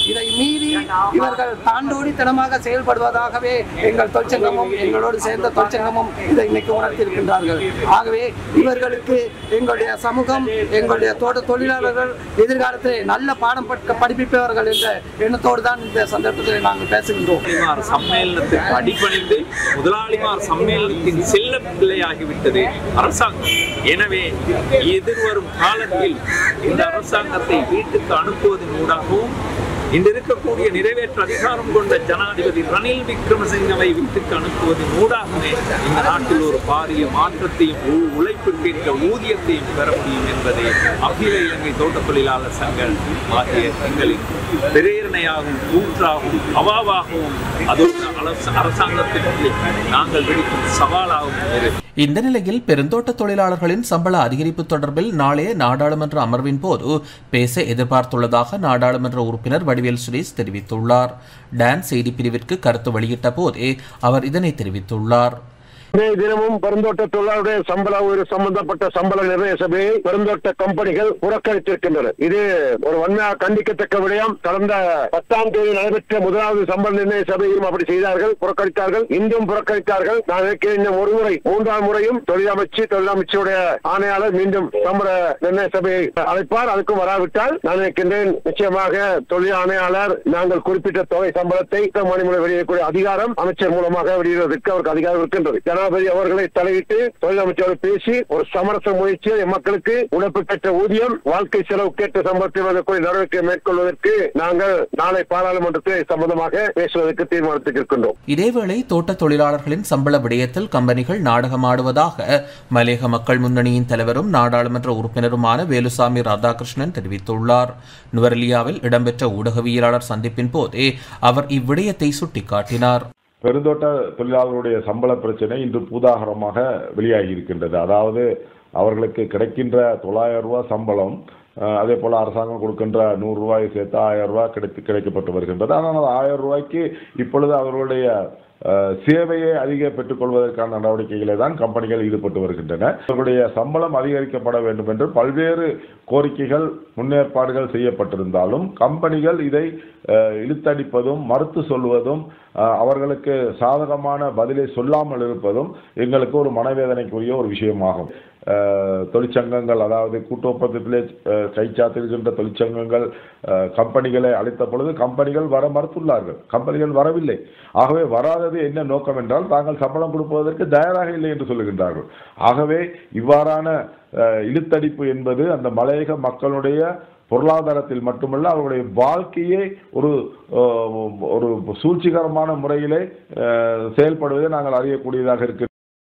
[SPEAKER 14] இதை மீறி இவர்கள் தாண்டோடித்தனமாக செயல்படுவதாகவே எங்கள் தொழிற்சங்கமும் எங்களோடு சேர்ந்த தொழிற்சங்கமும் இதை இன்னைக்கு உணர்த்தியிருக்கின்றார்கள் ஆகவே இவர்களுக்கு எங்களுடைய சமூகம் எங்களுடைய தோட்ட தொழிலாளர்கள் எதிர்காலத்தில் நல்ல பாடம் பட்க படிப்பிப்பவர்கள் என்ற எண்ணத்தோடு தான் இந்த சந்தர்ப்பத்தில் நாங்கள் பேசுகின்றோம்
[SPEAKER 15] முதலாளிமார் சம்மேளனத்துக்கு அடிபணிந்து முதலாளிமார் சம்மேளனத்தின் செல்ல பிள்ளையாகிவிட்டது அரசாங்கம் எனவே எதிர்வரும் காலத்தில் இந்த அரசாங்கத்தை வீட்டுக்கு அனுப்புவதன் ஊடாகவும் இன்று இருக்கக்கூடிய நிறைவேற்ற அதிகாரம் கொண்ட ஜனாதிபதி ரணில் விக்ரமசிங்கவை வீட்டுக்கு அனுப்புவதன் ஊடாகவே இந்த நாட்டில் ஒரு பாரிய மாற்றத்தையும் உ- உழைப்புக்கேற்ற ஊதியத்தையும் பெற முடியும் என்பதை அகில இலங்கை தோட்ட தொழிலாளர் சங்கம் ஆகிய எங்களின் பிரேரணையாகவும் ஊற்றாகவும் அவாவாகவும் அதோடு அரச- அரசாங்கத்திற்கு நாங்கள் விடுக்கும் சவாலாகவும் இருக்கு
[SPEAKER 2] இந்த நிலையில் பெருந்தோட்ட தொழிலாளர்களின் சம்பள அதிகரிப்பு தொடர்பில் நாளைய நாடாளுமன்ற அமர்வின் போது பேச எதிர்பார்த்துள்ளதாக நாடாளுமன்ற உறுப்பினர் வடிவேல் சுரேஷ் தெரிவித்துள்ளார் டான் செய்தி பிரிவிற்கு கருத்து வெளியிட்ட போதே அவர் இதனை தெரிவித்துள்ளார்
[SPEAKER 16] இன்றைய தினமும் பெருந்தோட்ட தொழிலாளருடைய சம்பள உயர்வு சம்பந்தப்பட்ட சம்பள நிர்ணய சபையை பெருந்தோட்ட கம்பெனிகள் புறக்கணித்திருக்கின்றன இது ஒரு வன்மையாக கண்டிக்கத்தக்க விடயம் கடந்த பத்தாம் தேதி நடைபெற்ற முதலாவது சம்பள நிர்ணய சபையும் அப்படி செய்தார்கள் புறக்கணித்தார்கள் இன்றும் புறக்கணித்தார்கள் நான் நினைக்கிறேன் இன்னும் ஒரு முறை மூன்றாம் முறையும் தொழிலமைச்சு தொழிலமைச்சுடைய ஆணையாளர் மீண்டும் சம்பள நிர்ணய சபையை அழைப்பார் அதுக்கும் வராவிட்டால் நான் நினைக்கின்றேன் நிச்சயமாக தொழில் ஆணையாளர் நாங்கள் குறிப்பிட்ட தொகை சம்பளத்தை மணிமுறை வெளியிடக்கூடிய அதிகாரம் அமைச்சர் மூலமாக வெளியிடுவதற்கு அவருக்கு அதிகாரம் இருக்கின்றது ஜனாதிபதி அவர்களை தலையிட்டு தொழில் அமைச்சரோடு பேசி ஒரு சமரச முயற்சியை மக்களுக்கு உழைப்புக்கேற்ற ஊதியம் வாழ்க்கை செலவுக்கேற்ற சம்பளத்தை வழங்கக்கூடிய நடவடிக்கை மேற்கொள்வதற்கு நாங்கள் நாளை பாராளுமன்றத்தில் சம்பந்தமாக பேசுவதற்கு தீர்மானத்துக்கு இருக்கின்றோம்
[SPEAKER 2] இதேவேளை தோட்ட தொழிலாளர்களின் சம்பள விடயத்தில் கம்பெனிகள் நாடகமாடுவதாக மலேக மக்கள் முன்னணியின் தலைவரும் நாடாளுமன்ற உறுப்பினருமான வேலுசாமி ராதாகிருஷ்ணன் தெரிவித்துள்ளார் நுவரெலியாவில் இடம்பெற்ற ஊடகவியலாளர் சந்திப்பின் போதே அவர் இவ்விடயத்தை சுட்டிக்காட்டினார்
[SPEAKER 17] பெருந்தோட்ட தொழிலாளர்களுடைய சம்பள பிரச்சனை இன்று பூதாகரமாக வெளியாகி இருக்கின்றது அதாவது அவர்களுக்கு கிடைக்கின்ற தொள்ளாயிரம் ரூபாய் சம்பளம் அஹ், அதே போல அரசாங்கம் கொடுக்கின்ற நூறு ரூபாய் சேர்த்து ஆயிரம் ரூபாய் கிடைத்து கிடைக்கப்பட்டு வருகின்றது ஆனால் அந்த ஆயிரம் ரூபாய்க்கு இப்பொழுது அவர்களுடைய அஹ், சேவையை அதிக பெற்றுக்கொள்வதற்கான நடவடிக்கைகளை தான் கம்பெனிகள் ஈடுபட்டு வருகின்றன அவர்களுடைய சம்பளம் அதிகரிக்கப்பட வேண்டும் என்று பல்வேறு கோரிக்கைகள் முன்னேற்பாடுகள் செய்யப்பட்டிருந்தாலும் கம்பெனிகள் இதை அஹ், இழுத்தடிப்பதும் மறுத்து சொல்வதும் அஹ், அவர்களுக்கு சாதகமான பதிலை சொல்லாமல் இருப்பதும் எங்களுக்கு ஒரு மனவேதனைக்குரிய ஒரு விஷயமாகும் அஹ், தொழிற்சங்கங்கள் அதாவது கூட்டு ஒப்பந்தத்திலே அஹ், கைச்சாத்திருக்கின்ற தொழிற்சங்கங்கள் அஹ், கம்பெனிகளை அழைத்த பொழுது கம்பெனிகள் வர மறுத்துள்ளார்கள் கம்பெனிகள் வரவில்லை ஆகவே வராதது என்ன நோக்கம் என்றால் தாங்கள் சம்பளம் கொடுப்பதற்கு தயாராக இல்லை என்று சொல்லுகின்றார்கள் ஆகவே இவ்வாறான அஹ், இழுத்தடிப்பு என்பது அந்த மலையக மக்களுடைய பொருளாதாரத்தில் மட்டுமல்ல அவருடைய வாழ்க்கையே ஒரு அஹ், ஒரு சூழ்ச்சிகரமான முறையிலே அஹ், செயல்படுவதை நாங்கள் அறியக்கூடியதாக இருக்கு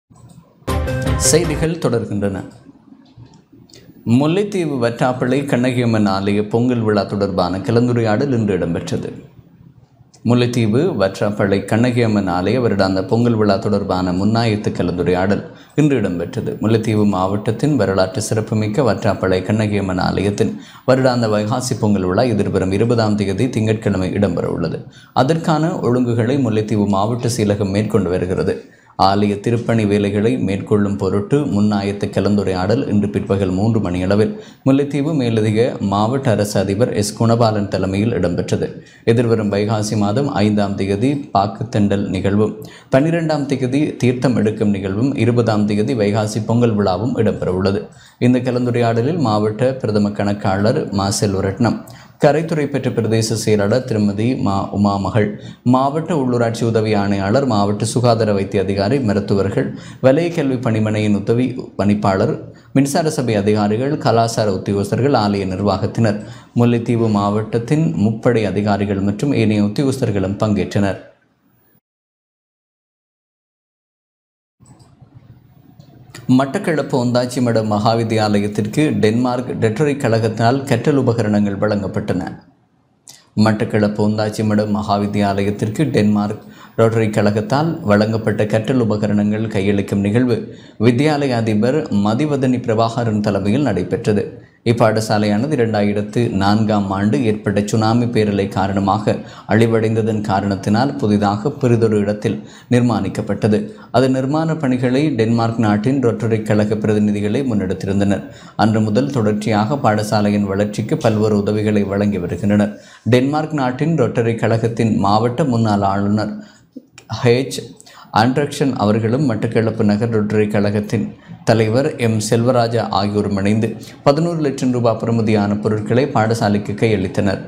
[SPEAKER 1] செய்திகள் தொடர்கின்றன முல்லைத்தீவு வட்டாப்பிள்ளை கண்ணகியம்மன் ஆலய பொங்கல் விழா தொடர்பான கலந்துரையாடல் இன்று இடம்பெற்றது முல்லைத்தீவு வற்றாப்பள்ளை கண்ணகியம்மன் ஆலய வருடாந்த பொங்கல் விழா தொடர்பான முன்னாயத்து கலந்துரையாடல் இன்று இடம்பெற்றது முல்லைத்தீவு மாவட்டத்தின் வரலாற்று சிறப்புமிக்க வற்றாப்பள்ளை கண்ணகியம்மன் ஆலயத்தின் வருடாந்த வைகாசி பொங்கல் விழா எதிர்வரும் இருபதாம் தேதி திங்கட்கிழமை இடம்பெற உள்ளது அதற்கான ஒழுங்குகளை முல்லைத்தீவு மாவட்ட செயலகம் மேற்கொண்டு வருகிறது ஆலய திருப்பணி வேலைகளை மேற்கொள்ளும் பொருட்டு முன்னாயத்த கலந்துரையாடல் இன்று பிற்பகல் மூன்று மணியளவில் முல்லைத்தீவு மேலதிக மாவட்ட அரசு அதிபர் எஸ் குணபாலன் தலைமையில் இடம்பெற்றது எதிர்வரும் வைகாசி மாதம் ஐந்தாம் தேதி பாக்குத்தண்டல் நிகழ்வும் பன்னிரெண்டாம் தேதி தீர்த்தம் எடுக்கும் நிகழ்வும் இருபதாம் தேதி வைகாசி பொங்கல் விழாவும் இடம்பெறவுள்ளது இந்த கலந்துரையாடலில் மாவட்ட பிரதம கணக்காளர் மா செல்வரட்னம் கரைத்துறை பெற்ற பிரதேச செயலாளர் திருமதி மா உமா மகள் மாவட்ட உள்ளூராட்சி உதவி ஆணையாளர் மாவட்ட சுகாதார வைத்திய அதிகாரி மருத்துவர்கள் வலய கல்வி பணிமனையின் உதவி பணிப்பாளர் மின்சார சபை அதிகாரிகள் கலாசார உத்தியோகஸ்தர்கள் ஆலய நிர்வாகத்தினர் முல்லைத்தீவு மாவட்டத்தின் முப்படை அதிகாரிகள் மற்றும் ஏனைய உத்தியோகஸ்தர்களும் பங்கேற்றனர் மட்டக்களப்பு ஒந்தாச்சிமடம் மகாவித்தியாலயத்திற்கு டென்மார்க் டெட்டரி கழகத்தினால் கற்றல் உபகரணங்கள் வழங்கப்பட்டன மட்டக்களப்பு ஒந்தாச்சிமடம் மகாவித்தியாலயத்திற்கு டென்மார்க் ரோட்டரி கழகத்தால் வழங்கப்பட்ட கற்றல் உபகரணங்கள் கையளிக்கும் நிகழ்வு வித்தியாலய அதிபர் மதிவதனி பிரபாகரன் தலைமையில் நடைபெற்றது இப்பாடசாலையானது இரண்டாயிரத்து நான்காம் ஆண்டு ஏற்பட்ட சுனாமி பேரலை காரணமாக அழிவடைந்ததன் காரணத்தினால் புதிதாக பிறிதொரு இடத்தில் நிர்மாணிக்கப்பட்டது அது நிர்மாண பணிகளை டென்மார்க் நாட்டின் ரொட்டரி கழக பிரதிநிதிகளை முன்னெடுத்திருந்தனர் அன்று முதல் தொடர்ச்சியாக பாடசாலையின் வளர்ச்சிக்கு பல்வேறு உதவிகளை வழங்கி வருகின்றனர் டென்மார்க் நாட்டின் ரொட்டரி கழகத்தின் மாவட்ட முன்னாள் ஆளுநர் ஹெச் ஆண்ட்ரக்ஷன் அவர்களும் மட்டக்களப்பு நகர் ரொட்டரி கழகத்தின் தலைவர் எம் செல்வராஜா ஆகியோரும் இணைந்து பதினோரு லட்சம் ரூபாய் பெறுமதியான பொருட்களை பாடசாலைக்கு கையளித்தனர்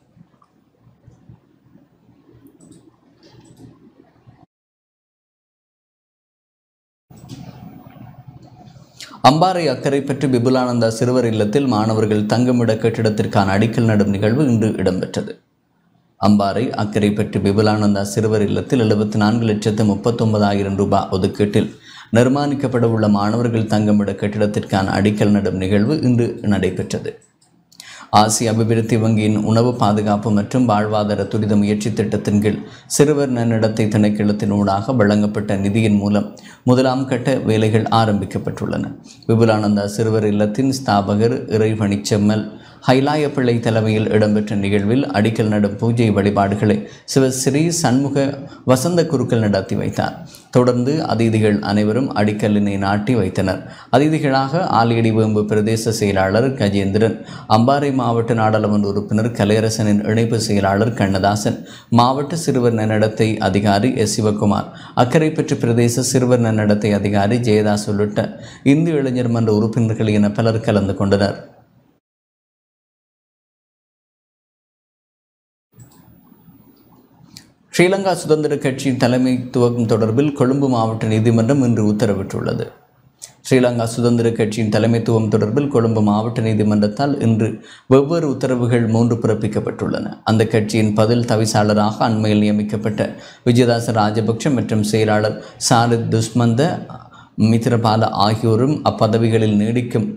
[SPEAKER 1] அம்பாறை அக்கரைப்பற்று விபுலானந்தா சிறுவர் இல்லத்தில் மாணவர்கள் தங்குமிட கட்டிடத்திற்கான அடிக்கல் நடும் நிகழ்வு இன்று இடம்பெற்றது அம்பாறை அக்கரைப்பற்று விபுலானந்தா சிறுவர் இல்லத்தில் எழுபத்தி நான்கு லட்சத்து முப்பத்தொன்பதாயிரம் ரூபாய் ஒதுக்கீட்டில் நிர்மாணிக்கப்பட உள்ள மாணவர்கள் தங்குமிட கட்டிடத்திற்கான அடிக்கல் நடும் நிகழ்வு இன்று நடைபெற்றது ஆசிய அபிவிருத்தி வங்கியின் உணவு பாதுகாப்பு மற்றும் வாழ்வாதார துரித முயற்சி திட்டத்தின் கீழ் சிறுவர் நன்னடத்தை திணைக்களத்தின் ஊடாக வழங்கப்பட்ட நிதியின் மூலம் முதலாம் கட்ட வேலைகள் ஆரம்பிக்கப்பட்டுள்ளன விபுலானந்தா சிறுவர் இல்லத்தின் ஸ்தாபகர் இறைபணிச்செம்மல் ஹைலாயப்பிள்ளை தலைமையில் இடம்பெற்ற நிகழ்வில் அடிக்கல் நடும் பூஜை வழிபாடுகளை சிவஸ்ரீ சண்முக வசந்த குருக்கள் நடத்தி வைத்தார் தொடர்ந்து அதிதிகள் அனைவரும் அடிக்கல்லினை நாட்டி வைத்தனர் அதிதிகளாக ஆலியடி வேம்பு பிரதேச செயலாளர் கஜேந்திரன் அம்பாறை மாவட்ட நாடாளுமன்ற உறுப்பினர் கலையரசனின் இணைப்பு செயலாளர் கண்ணதாசன் மாவட்ட சிறுவர் நன்னடத்தை அதிகாரி எஸ் சிவகுமார் அக்கரைப்பற்று பிரதேச சிறுவர் நன்னடத்தை அதிகாரி ஜெயதாஸ் உள்ளிட்ட இந்து இளைஞர் மன்ற உறுப்பினர்கள் என பலர் கலந்து கொண்டனர் ஸ்ரீலங்கா சுதந்திர கட்சியின் தலைமைத்துவம் தொடர்பில் கொழும்பு மாவட்ட நீதிமன்றம் இன்று உத்தரவிட்டுள்ளது ஸ்ரீலங்கா சுதந்திர கட்சியின் தலைமைத்துவம் தொடர்பில் கொழும்பு மாவட்ட நீதிமன்றத்தால் இன்று வெவ்வேறு உத்தரவுகள் மூன்று பிறப்பிக்கப்பட்டுள்ளன அந்த கட்சியின் பதில் தவிசாளராக அண்மையில் நியமிக்கப்பட்ட விஜயதாச ராஜபக்ஷ மற்றும் செயலாளர் சாரித் துஷ்மந்த மித்ரபால ஆகியோரும் அப்பதவிகளில் நீடிக்கும்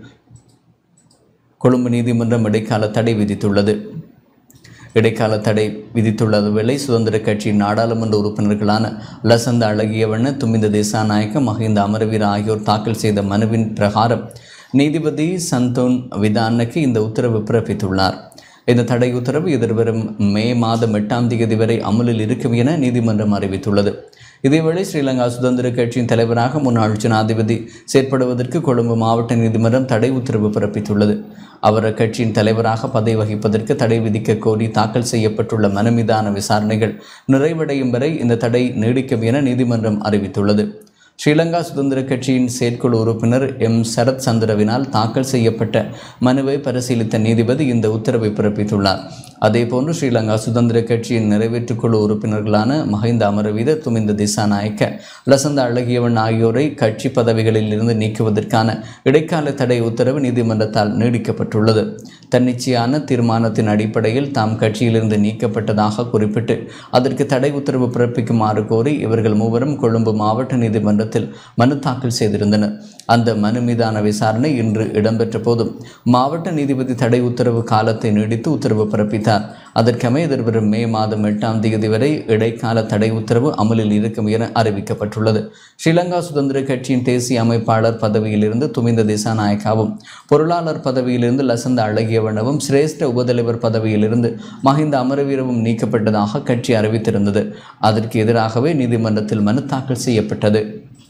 [SPEAKER 1] கொழும்பு நீதிமன்றம் இடைக்கால தடை விதித்துள்ளது இடைக்கால தடை விதித்துள்ளது வேளை சுதந்திர கட்சியின் நாடாளுமன்ற உறுப்பினர்களான லசந்த அழகியவண்ண துமிந்த தேசாநாயக்க மஹிந்த அமரவீர ஆகியோர் தாக்கல் செய்த மனுவின் பிரகாரம் நீதிபதி சந்தோன் விதானக்கு இந்த உத்தரவு பிறப்பித்துள்ளார் இந்த தடை உத்தரவு எதிர்வரும் மே மாதம் எட்டாம் தேதி வரை அமலில் இருக்கும் என நீதிமன்றம் அறிவித்துள்ளது இதேவேளை ஸ்ரீலங்கா சுதந்திர கட்சியின் தலைவராக முன்னாள் ஜனாதிபதி செயற்படுவதற்கு கொழும்பு மாவட்ட நீதிமன்றம் தடை உத்தரவு பிறப்பித்துள்ளது அவர் அக்கட்சியின் தலைவராக பதவி வகிப்பதற்கு தடை விதிக்க கோரி தாக்கல் செய்யப்பட்டுள்ள மனு மீதான விசாரணைகள் நிறைவடையும் வரை இந்த தடை நீடிக்கும் என நீதிமன்றம் அறிவித்துள்ளது ஸ்ரீலங்கா சுதந்திர கட்சியின் செயற்குழு உறுப்பினர் எம் சரத் சந்திரவினால் தாக்கல் செய்யப்பட்ட மனுவை பரிசீலித்த நீதிபதி இந்த உத்தரவை பிறப்பித்துள்ளார் அதேபோன்று ஸ்ரீலங்கா சுதந்திர கட்சியின் நிறைவேற்றுக்குழு உறுப்பினர்களான மஹிந்த அமரவீர துமிந்த திசாநாயக்க லசந்த அழகியவன் ஆகியோரை கட்சி பதவிகளில் இருந்து நீக்குவதற்கான இடைக்கால தடை உத்தரவு நீதிமன்றத்தால் நீடிக்கப்பட்டுள்ளது தன்னிச்சையான தீர்மானத்தின் அடிப்படையில் தாம் கட்சியிலிருந்து நீக்கப்பட்டதாக குறிப்பிட்டு அதற்கு தடை உத்தரவு பிறப்பிக்குமாறு கோரி இவர்கள் மூவரும் கொழும்பு மாவட்ட நீதிமன்றத்தில் மனு தாக்கல் செய்திருந்தனர் அந்த மனு மீதான விசாரணை இன்று இடம்பெற்ற போதும் மாவட்ட நீதிபதி தடை உத்தரவு காலத்தை நீடித்து உத்தரவு பிறப்பித்தார் அதற்கமை எதிர்வரும் மே மாதம் எட்டாம் தேதி வரை இடைக்கால தடை உத்தரவு அமலில் இருக்கும் என அறிவிக்கப்பட்டுள்ளது ஸ்ரீலங்கா சுதந்திர கட்சியின் தேசிய அமைப்பாளர் பதவியிலிருந்து துமிந்த திசாநாயக்காவும் பொருளாளர் பதவியிலிருந்து லசந்த அழகியவனவும் சிரேஷ்ட உபதலைவர் பதவியிலிருந்து மஹிந்த அமரவீரவும் நீக்கப்பட்டதாக கட்சி அறிவித்திருந்தது அதற்கு எதிராகவே நீதிமன்றத்தில் மனு தாக்கல் செய்யப்பட்டது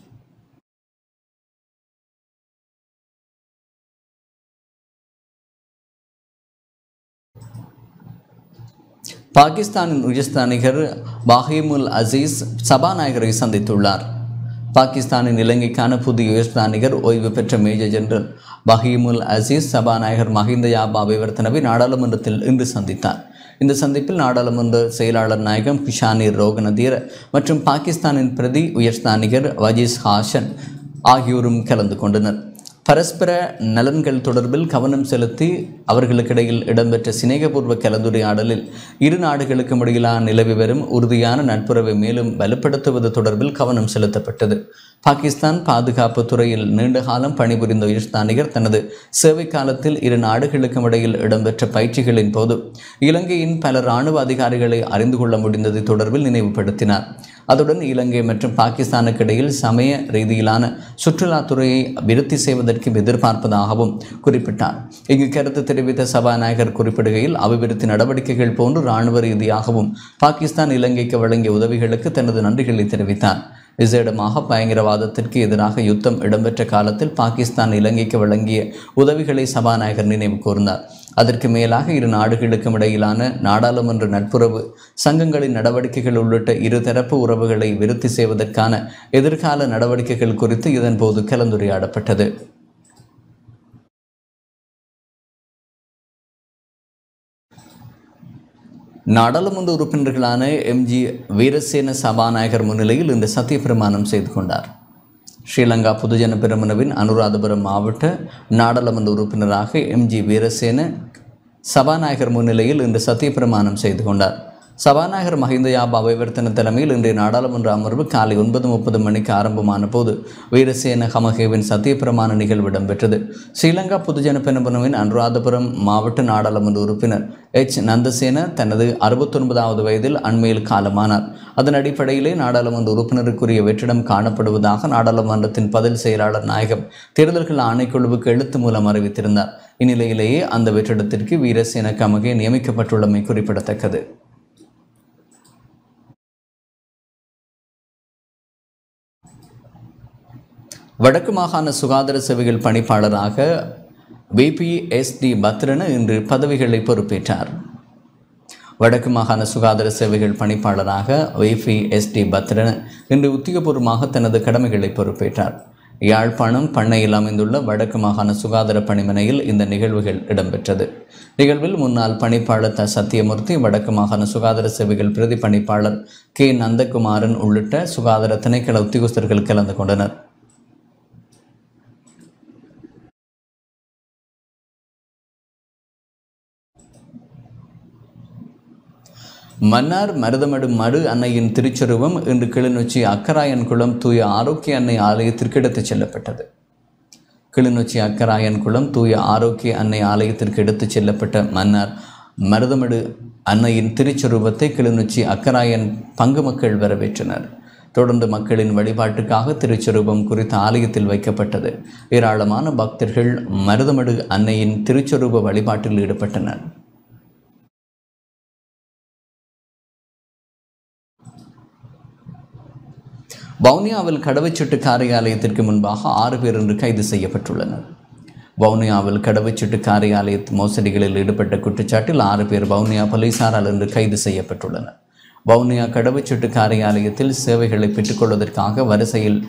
[SPEAKER 1] பாகிஸ்தானின் உயர்ஸ்தானிகர் பாஹிமுல் அசீஸ் சபாநாயகரை சந்தித்துள்ளார் பாகிஸ்தானின் இலங்கைக்கான புதிய உயர்ஸ்தானிகர் ஓய்வு பெற்ற மேஜர் ஜெனரல் பஹீமுல் அசீஸ் சபாநாயகர் மஹிந்த யாபா விவர்த்தனவை நாடாளுமன்றத்தில் இன்று சந்தித்தார் இந்த சந்திப்பில் நாடாளுமன்ற செயலாளர் நாயகம் கிஷானிர் ரோகநதீர மற்றும் பாகிஸ்தானின் பிரதி உயர்ஸ்தானிகர் வஜீஸ் ஹாஷன் ஆகியோரும் கலந்து கொண்டனர் பரஸ்பர நலன்கள் தொடர்பில் கவனம் செலுத்தி அவர்களுக்கிடையில் இடம்பெற்ற சிநேகபூர்வ கலந்துரையாடலில் இரு நாடுகளுக்கும் இடையிலான நிலவி வரும் உறுதியான நட்புறவை மேலும் வலுப்படுத்துவது தொடர்பில் கவனம் செலுத்தப்பட்டது பாகிஸ்தான் பாதுகாப்பு துறையில் நீண்ட காலம் பணிபுரிந்த உயர்ஸ்தானிகர் தனது சேவை காலத்தில் இரு நாடுகளுக்கும் இடையில் இடம்பெற்ற பயிற்சிகளின் போது இலங்கையின் பல இராணுவ அதிகாரிகளை அறிந்து கொள்ள முடிந்தது தொடர்பில் நினைவுபடுத்தினார் அதுடன் இலங்கை மற்றும் பாகிஸ்தானுக்கு இடையில் சமய ரீதியிலான சுற்றுலாத்துறையை விருத்தி செய்வதற்கு எதிர்பார்ப்பதாகவும் குறிப்பிட்டார் இங்கு கருத்து தெரிவித்த சபாநாயகர் குறிப்பிடுகையில் அபிவிருத்தி நடவடிக்கைகள் போன்று இராணுவ ரீதியாகவும் பாகிஸ்தான் இலங்கைக்கு வழங்கிய உதவிகளுக்கு தனது நன்றிகளை தெரிவித்தார் விசேடமாக பயங்கரவாதத்திற்கு எதிராக யுத்தம் இடம்பெற்ற காலத்தில் பாகிஸ்தான் இலங்கைக்கு வழங்கிய உதவிகளை சபாநாயகர் நினைவு கூர்ந்தார் அதற்கு மேலாக இரு நாடுகளுக்கும் இடையிலான நாடாளுமன்ற நட்புறவு சங்கங்களின் நடவடிக்கைகள் உள்ளிட்ட இருதரப்பு உறவுகளை விருத்தி செய்வதற்கான எதிர்கால நடவடிக்கைகள் குறித்து இதன்போது கலந்துரையாடப்பட்டது நாடாளுமன்ற உறுப்பினர்களான எம்ஜி வீரசேன சபாநாயகர் முன்னிலையில் இன்று சத்தியப்பிரமாணம் செய்து கொண்டார் ஸ்ரீலங்கா பொதுஜன பெருமனவின் அனுராதபுரம் மாவட்ட நாடாளுமன்ற உறுப்பினராக எம்ஜி வீரசேன சபாநாயகர் முன்னிலையில் இன்று சத்தியப்பிரமாணம் செய்து கொண்டார் சபாநாயகர் மஹிந்த யாப் அபிவர்த்தன தலைமையில் இன்றைய நாடாளுமன்ற அமர்வு காலை ஒன்பது முப்பது மணிக்கு ஆரம்பமான போது வீரசேன ஹமகேவின் சத்தியப்பிரமாண நிகழ்வு இடம்பெற்றது ஸ்ரீலங்கா பொதுஜன பெருமனவின் அனுராதபுரம் மாவட்ட நாடாளுமன்ற உறுப்பினர் எச் நந்தசேன தனது அறுபத்தொன்பதாவது வயதில் அண்மையில் காலமானார் அதன் அடிப்படையிலே நாடாளுமன்ற உறுப்பினருக்குரிய வெற்றிடம் காணப்படுவதாக நாடாளுமன்றத்தின் பதில் செயலாளர் நாயகம் தேர்தல்கள் ஆணைக்குழுவுக்கு எழுத்து மூலம் அறிவித்திருந்தார் இந்நிலையிலேயே அந்த வெற்றிடத்திற்கு வீரசேன கமகே நியமிக்கப்பட்டுள்ளமை குறிப்பிடத்தக்கது வடக்கு மாகாண சுகாதார சேவைகள் பணிப்பாளராக பிபிஎஸ்டி பத்ரன இன்று பதவிகளை பொறுப்பேற்றார் வடக்கு மாகாண சுகாதார சேவைகள் பணிப்பாளராக விபிஎஸ்டி பத்ரன இன்று உத்தியோகபூர்வமாக தனது கடமைகளை பொறுப்பேற்றார் யாழ்ப்பாணம் பண்ணையில் அமைந்துள்ள வடக்கு மாகாண சுகாதார பணிமனையில் இந்த நிகழ்வுகள் இடம்பெற்றது நிகழ்வில் முன்னாள் பணிப்பாளர் த சத்தியமூர்த்தி வடக்கு மாகாண சுகாதார சேவைகள் பிரதி பணிப்பாளர் கே நந்தகுமாரன் உள்ளிட்ட சுகாதார திணைக்கள உத்தியோகஸ்தர்கள் கலந்து கொண்டனர் மன்னார் மருதமடு மடு அன்னையின் திருச்சொருவம் இன்று கிளிநொச்சி அக்கராயன் குளம் தூய ஆரோக்கிய அன்னை ஆலயத்திற்கு எடுத்துச் செல்லப்பட்டது கிளிநொச்சி அக்கராயன் குளம் தூய ஆரோக்கிய அன்னை ஆலயத்திற்கு எடுத்துச் செல்லப்பட்ட மன்னார் மருதமடு அன்னையின் திருச்சொருவத்தை கிளிநொச்சி அக்கராயன் பங்கு மக்கள் வரவேற்றனர் தொடர்ந்து மக்களின் வழிபாட்டுக்காக திருச்சொரூபம் குறித்த ஆலயத்தில் வைக்கப்பட்டது ஏராளமான பக்தர்கள் மருதமடு அன்னையின் திருச்சொரூப வழிபாட்டில் ஈடுபட்டனர் வவுனியாவில் கடவுச்சீட்டு காரியாலயத்திற்கு முன்பாக ஆறு பேர் இன்று கைது செய்யப்பட்டுள்ளனர் வவுனியாவில் கடவுச்சீட்டு காரியாலய மோசடிகளில் ஈடுபட்ட குற்றச்சாட்டில் ஆறு பேர் வவுனியா போலீசாரால் இன்று கைது செய்யப்பட்டுள்ளனர் வவுனியா கடவுச்சீட்டு காரியாலயத்தில் சேவைகளை பெற்றுக்கொள்வதற்காக வரிசையில்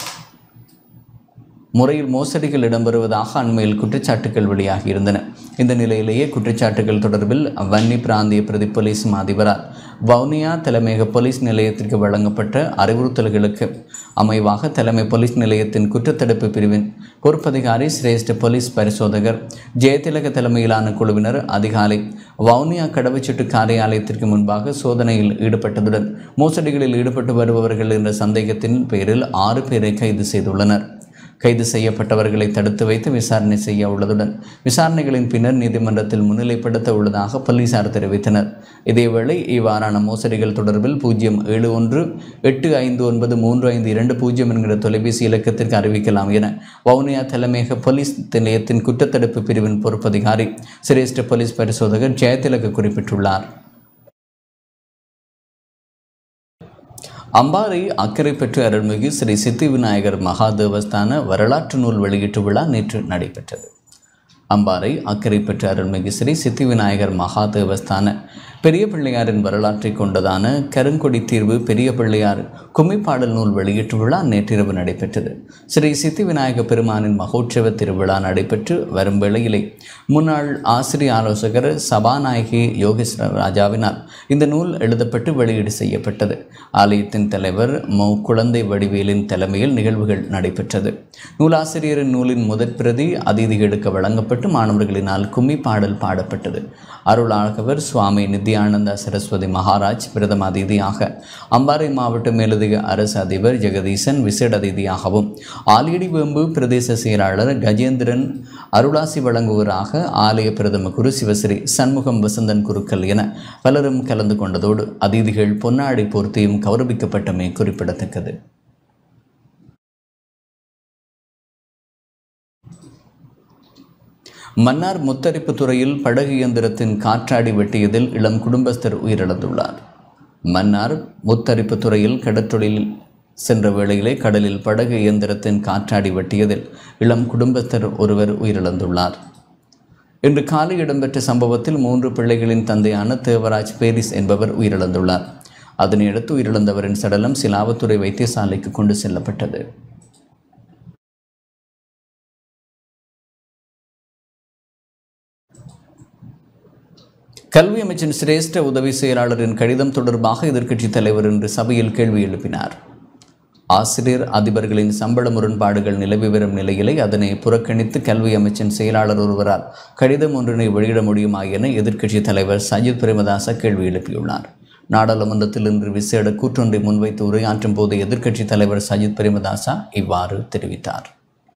[SPEAKER 1] முறையில் மோசடிகள் இடம்பெறுவதாக அண்மையில் குற்றச்சாட்டுகள் வெளியாகி இருந்தன இந்த நிலையிலேயே குற்றச்சாட்டுகள் தொடர்பில் வன்னி பிராந்திய பிரதி போலீஸ் அதிபரால் வவுனியா தலைமையக போலீஸ் நிலையத்திற்கு வழங்கப்பட்ட அறிவுறுத்தல்களுக்கு அமைவாக தலைமை போலீஸ் நிலையத்தின் குற்றத்தடுப்பு பிரிவின் பொறுப்பதிகாரி சிரேஷ்ட போலீஸ் பரிசோதகர் ஜெயதிலக தலைமையிலான குழுவினர் அதிகாலை வவுனியா கடவுச்சீட்டு காரியாலயத்திற்கு முன்பாக சோதனையில் ஈடுபட்டதுடன் மோசடிகளில் ஈடுபட்டு வருபவர்கள் என்ற சந்தேகத்தின் பேரில் ஆறு பேரை கைது செய்துள்ளனர் கைது செய்யப்பட்டவர்களை தடுத்து வைத்து விசாரணை செய்ய உள்ளதுடன் விசாரணைகளின் பின்னர் நீதிமன்றத்தில் முன்னிலைப்படுத்த உள்ளதாக போலீசார் தெரிவித்தனர் இதேவேளை இவ்வாறான மோசடிகள் தொடர்பில் பூஜ்ஜியம் ஏழு ஒன்று எட்டு ஐந்து ஒன்பது மூன்று ஐந்து இரண்டு பூஜ்ஜியம் என்கிற தொலைபேசி இலக்கத்திற்கு அறிவிக்கலாம் என வவுனியா தலைமையக போலீஸ் நிலையத்தின் குற்றத்தடுப்பு பிரிவின் பொறுப்பதிகாரி சிரேஷ்ட போலீஸ் பரிசோதகர் ஜெயதிலக குறிப்பிட்டுள்ளார் அம்பாறை அக்கறை பெற்று அருள்மிகு ஸ்ரீ சித்தி விநாயகர் மகாதேவஸ்தான வரலாற்று நூல் வெளியீட்டு விழா நேற்று நடைபெற்றது அம்பாறை அக்கறை பெற்ற அருள்மிகு ஸ்ரீ சித்தி விநாயகர் மகாதேவஸ்தான பெரிய பிள்ளையாரின் வரலாற்றை கொண்டதான கருங்கொடி தீர்வு பெரிய பிள்ளையார் கும்மிப்பாடல் நூல் வெளியீட்டு விழா நேற்றிரவு நடைபெற்றது ஸ்ரீ சித்தி விநாயக பெருமானின் மகோற்சவ திருவிழா நடைபெற்று வரும் வேளையிலே முன்னாள் ஆசிரிய ஆலோசகர் சபாநாயகி யோகேஸ்வர ராஜாவினால் இந்த நூல் எழுதப்பட்டு வெளியீடு செய்யப்பட்டது ஆலயத்தின் தலைவர் மௌ குழந்தை வடிவேலின் தலைமையில் நிகழ்வுகள் நடைபெற்றது நூலாசிரியரின் நூலின் முதற் பிரதி அதிதிகளுக்கு வழங்கப்பட்டு மாணவர்களினால் கும்மி பாடல் பாடப்பட்டது அருளாகவர் சுவாமி நித்ய வித்யானந்த சரஸ்வதி மகாராஜ் பிரதம அதிதியாக அம்பாறை மாவட்ட மேலதிக அரசு அதிபர் ஜெகதீசன் விசேட அதிதியாகவும் ஆலியடி வேம்பு பிரதேச செயலாளர் கஜேந்திரன் அருளாசி வழங்குவராக ஆலய பிரதம குரு சிவஸ்ரீ சண்முகம் வசந்தன் குருக்கள் என பலரும் கலந்து கொண்டதோடு அதிதிகள் பொன்னாடை போர்த்தியும் கௌரவிக்கப்பட்டமை குறிப்பிடத்தக்கது மன்னார் முத்தரிப்பு துறையில் படகு இயந்திரத்தின் காற்றாடி வெட்டியதில் இளம் குடும்பஸ்தர் உயிரிழந்துள்ளார் மன்னார் முத்தரிப்பு துறையில் கடற்றொழில் சென்ற வேளையிலே கடலில் படகு இயந்திரத்தின் காற்றாடி வெட்டியதில் இளம் குடும்பஸ்தர் ஒருவர் உயிரிழந்துள்ளார் இன்று காலை இடம்பெற்ற சம்பவத்தில் மூன்று பிள்ளைகளின் தந்தையான தேவராஜ் பேரிஸ் என்பவர் உயிரிழந்துள்ளார் அதனையடுத்து உயிரிழந்தவரின் சடலம் சிலாவத்துறை வைத்தியசாலைக்கு கொண்டு செல்லப்பட்டது கல்வி அமைச்சின் சிரேஷ்ட உதவி செயலாளரின் கடிதம் தொடர்பாக எதிர்க்கட்சித் தலைவர் இன்று சபையில் கேள்வி எழுப்பினார் ஆசிரியர் அதிபர்களின் சம்பள முரண்பாடுகள் நிலவி வரும் நிலையிலே அதனை புறக்கணித்து கல்வி அமைச்சின் செயலாளர் ஒருவரால் கடிதம் ஒன்றினை வெளியிட முடியுமா என எதிர்க்கட்சித் தலைவர் சஜித் பிரேமதாச கேள்வி எழுப்பியுள்ளார் நாடாளுமன்றத்தில் இன்று விசேட கூற்றொன்றை முன்வைத்து உரையாற்றும் போது எதிர்க்கட்சித் தலைவர் சஜித் பிரேமதாசா இவ்வாறு தெரிவித்தார்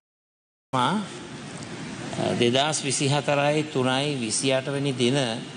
[SPEAKER 5] දෙදස් විසි හතරයි තුනයි විසියාටවැනි දින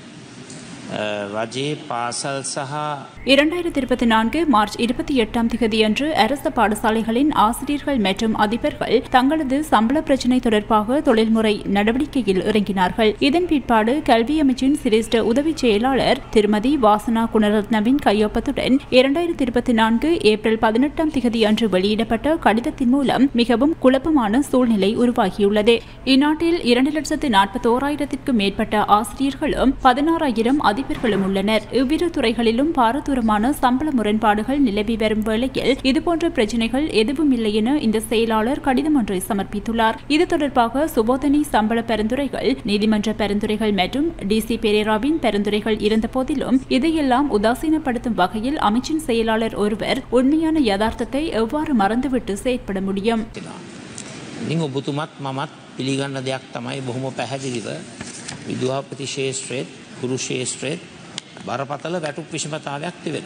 [SPEAKER 5] රජයේ පාසල් සහ
[SPEAKER 4] இரண்டாயிரத்தி இருபத்தி நான்கு மார்ச் இருபத்தி எட்டாம் திகதியன்று அரசு பாடசாலைகளின் ஆசிரியர்கள் மற்றும் அதிபர்கள் தங்களது சம்பள பிரச்சினை தொடர்பாக தொழில்முறை நடவடிக்கையில் இறங்கினார்கள் இதன் பிற்பாடு கல்வி அமைச்சின் சிரேஷ்ட உதவி செயலாளர் திருமதி வாசனா குணரத்னவின் கையொப்பத்துடன் இரண்டாயிரத்தி இருபத்தி நான்கு ஏப்ரல் பதினெட்டாம் திகதி அன்று வெளியிடப்பட்ட கடிதத்தின் மூலம் மிகவும் குழப்பமான சூழ்நிலை உருவாகியுள்ளது இந்நாட்டில் இரண்டு லட்சத்து நாற்பத்தோராயிரத்திற்கும் மேற்பட்ட ஆசிரியர்களும் பதினாறாயிரம் அதிபர்களும் உள்ளனர் இவ்விரு துறைகளிலும் பாரதூரமான சம்பள முரண்பாடுகள் நிலவி வரும் வேளையில் இதுபோன்ற பிரச்சினைகள் எதுவும் இல்லை என இந்த செயலாளர் கடிதம் ஒன்றை சமர்ப்பித்துள்ளார் இது தொடர்பாக சுபோதனி சம்பள பரிந்துரைகள் நீதிமன்ற பரிந்துரைகள் மற்றும் டிசி பெரேராவின் பரிந்துரைகள் இருந்த போதிலும் இதையெல்லாம் உதாசீனப்படுத்தும் வகையில் அமைச்சின் செயலாளர் ஒருவர் உண்மையான யதார்த்தத்தை எவ்வாறு மறந்துவிட்டு செயற்பட முடியும்
[SPEAKER 5] ඉතින් ඔබතුමත් මමත් පිළිගන්න දෙයක් තමයි බොහොම පැහැදිලිව විදුහාපති ශේෂත්‍රයත් ගුරු ශේෂත්‍රයත් බරපතල වැටුක් විෂමතාවයක් තිබෙන.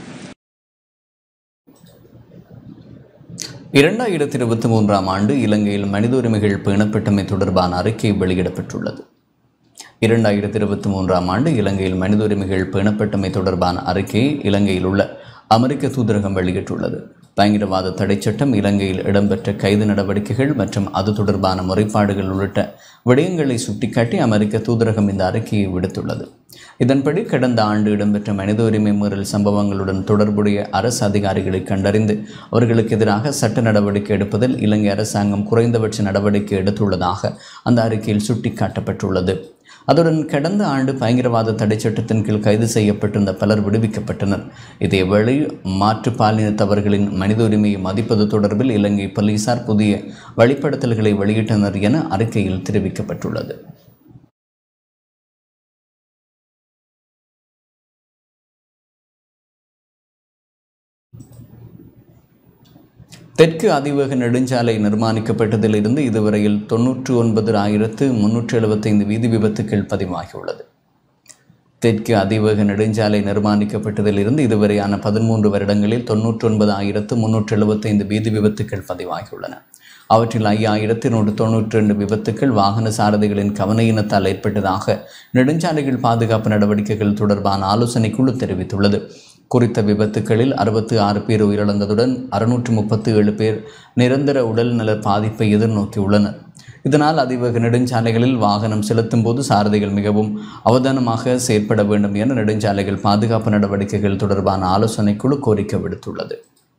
[SPEAKER 1] இரண்டாயிரத்தி இருபத்தி மூன்றாம் ஆண்டு இலங்கையில் மனித உரிமைகள் பேணப்பட்டமை தொடர்பான அறிக்கை வெளியிடப்பட்டுள்ளது இரண்டாயிரத்தி இருபத்தி மூன்றாம் ஆண்டு இலங்கையில் மனித உரிமைகள் பேணப்பட்டமை தொடர்பான அறிக்கையை இலங்கையில் உள்ள அமெரிக்க தூதரகம் வெளியிட்டுள்ளது பயங்கரவாத தடைச்சட்டம் இலங்கையில் இடம்பெற்ற கைது நடவடிக்கைகள் மற்றும் அது தொடர்பான முறைப்பாடுகள் உள்ளிட்ட விடயங்களை சுட்டிக்காட்டி அமெரிக்க தூதரகம் இந்த அறிக்கையை விடுத்துள்ளது இதன்படி கடந்த ஆண்டு இடம்பெற்ற மனித உரிமை மீறல் சம்பவங்களுடன் தொடர்புடைய அரசு அதிகாரிகளை கண்டறிந்து அவர்களுக்கு எதிராக சட்ட நடவடிக்கை எடுப்பதில் இலங்கை அரசாங்கம் குறைந்தபட்ச நடவடிக்கை எடுத்துள்ளதாக அந்த அறிக்கையில் சுட்டிக்காட்டப்பட்டுள்ளது அதுடன் கடந்த ஆண்டு பயங்கரவாத தடைச்சட்டத்தின் கீழ் கைது செய்யப்பட்டிருந்த பலர் விடுவிக்கப்பட்டனர் இதேவேளை மாற்று பாலினத்தவர்களின் மனித உரிமையை மதிப்பது தொடர்பில் இலங்கை போலீசார் புதிய வழிப்படுத்தல்களை வெளியிட்டனர் என அறிக்கையில் தெரிவிக்கப்பட்டுள்ளது தெற்கு அதிவேக நெடுஞ்சாலை நிர்மாணிக்கப்பட்டதிலிருந்து இதுவரையில் தொன்னூற்று ஒன்பது ஆயிரத்து முன்னூற்று எழுபத்தைந்து வீதி விபத்துக்கள் பதிவாகியுள்ளது தெற்கு அதிவேக நெடுஞ்சாலை நிர்மாணிக்கப்பட்டதிலிருந்து இதுவரையான பதிமூன்று வருடங்களில் தொன்னூற்றி ஒன்பது ஆயிரத்து முன்னூற்று எழுபத்தைந்து வீதி விபத்துக்கள் பதிவாகியுள்ளன அவற்றில் ஐயாயிரத்தி நூற்று தொண்ணூற்றி ரெண்டு விபத்துக்கள் வாகன சாரதிகளின் கவனையினத்தால் ஏற்பட்டதாக நெடுஞ்சாலைகள் பாதுகாப்பு நடவடிக்கைகள் தொடர்பான ஆலோசனை குழு தெரிவித்துள்ளது குறித்த விபத்துக்களில் அறுபத்து ஆறு பேர் உயிரிழந்ததுடன் அறுநூற்று முப்பத்து ஏழு பேர் நிரந்தர உடல்நல பாதிப்பை எதிர்நோக்கியுள்ளனர் இதனால் அதிவேக நெடுஞ்சாலைகளில் வாகனம் செலுத்தும் போது சாரதிகள் மிகவும் அவதானமாக செயற்பட வேண்டும் என நெடுஞ்சாலைகள் பாதுகாப்பு நடவடிக்கைகள் தொடர்பான ஆலோசனை குழு கோரிக்கை விடுத்துள்ளது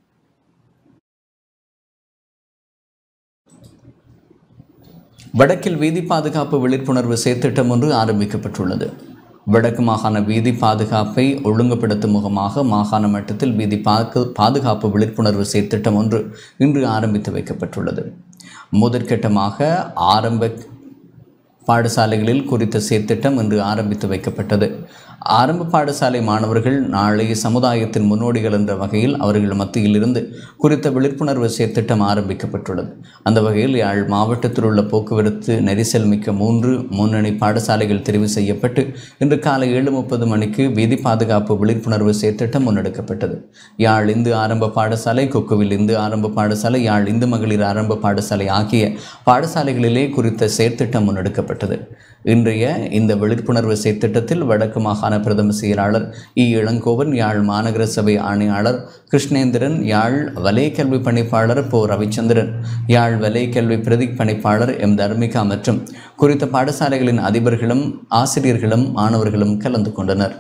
[SPEAKER 1] வடக்கில் வீதி பாதுகாப்பு விழிப்புணர்வு செயற்திட்டம் ஒன்று ஆரம்பிக்கப்பட்டுள்ளது வடக்கு மாகாண வீதி பாதுகாப்பை ஒழுங்குபடுத்தும் முகமாக மாகாண மட்டத்தில் வீதி பாக்கு பாதுகாப்பு விழிப்புணர்வு செயற்திட்டம் ஒன்று இன்று ஆரம்பித்து வைக்கப்பட்டுள்ளது முதற்கட்டமாக ஆரம்ப பாடசாலைகளில் குறித்த செயற்திட்டம் இன்று ஆரம்பித்து வைக்கப்பட்டது ஆரம்ப பாடசாலை மாணவர்கள் நாளை சமுதாயத்தின் முன்னோடிகள் என்ற வகையில் அவர்கள் மத்தியில் இருந்து குறித்த விழிப்புணர்வு செயற்திட்டம் ஆரம்பிக்கப்பட்டுள்ளது அந்த வகையில் யாழ் மாவட்டத்தில் உள்ள போக்குவரத்து நெரிசல் மிக்க மூன்று முன்னணி பாடசாலைகள் தெரிவு செய்யப்பட்டு இன்று காலை ஏழு முப்பது மணிக்கு வீதி பாதுகாப்பு விழிப்புணர்வு செயற்திட்டம் முன்னெடுக்கப்பட்டது யாழ் இந்து ஆரம்ப பாடசாலை கொக்குவில் இந்து ஆரம்ப பாடசாலை யாழ் இந்து மகளிர் ஆரம்ப பாடசாலை ஆகிய பாடசாலைகளிலே குறித்த செயற்திட்டம் முன்னெடுக்கப்பட்டது இன்றைய இந்த விழிப்புணர்வு செயற்திட்டத்தில் வடக்கு மாகாண பிரதம செயலாளர் இ இளங்கோவன் யாழ் மாநகர சபை ஆணையாளர் கிருஷ்ணேந்திரன் யாழ் வலய கல்வி பணிப்பாளர் போ ரவிச்சந்திரன் யாழ் வலய கல்வி பிரதி பணிப்பாளர் எம் தர்மிகா மற்றும் குறித்த பாடசாலைகளின் அதிபர்களும் ஆசிரியர்களும் மாணவர்களும் கலந்து கொண்டனர்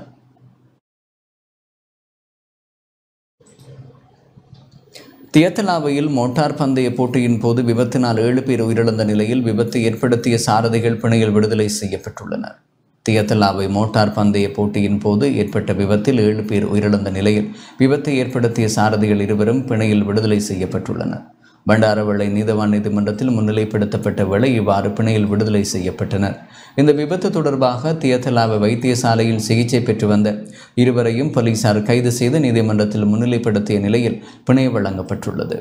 [SPEAKER 1] தியத்தலாவையில் மோட்டார் பந்தய போட்டியின் போது விபத்தினால் ஏழு பேர் உயிரிழந்த நிலையில் விபத்து ஏற்படுத்திய சாரதிகள் பிணையில் விடுதலை செய்யப்பட்டுள்ளனர் தியத்தலாவை மோட்டார் பந்தய போட்டியின் போது ஏற்பட்ட விபத்தில் ஏழு பேர் உயிரிழந்த நிலையில் விபத்தை ஏற்படுத்திய சாரதிகள் இருவரும் பிணையில் விடுதலை செய்யப்பட்டுள்ளனர் பண்டாரவளை நீதவான் நீதிமன்றத்தில் முன்னிலைப்படுத்தப்பட்ட வேளை இவ்வாறு பிணையில் விடுதலை செய்யப்பட்டனர் இந்த விபத்து தொடர்பாக தியத்தலாவ வைத்தியசாலையில் சிகிச்சை பெற்று வந்த இருவரையும் போலீசார் கைது செய்து நீதிமன்றத்தில் முன்னிலைப்படுத்திய நிலையில் பிணை வழங்கப்பட்டுள்ளது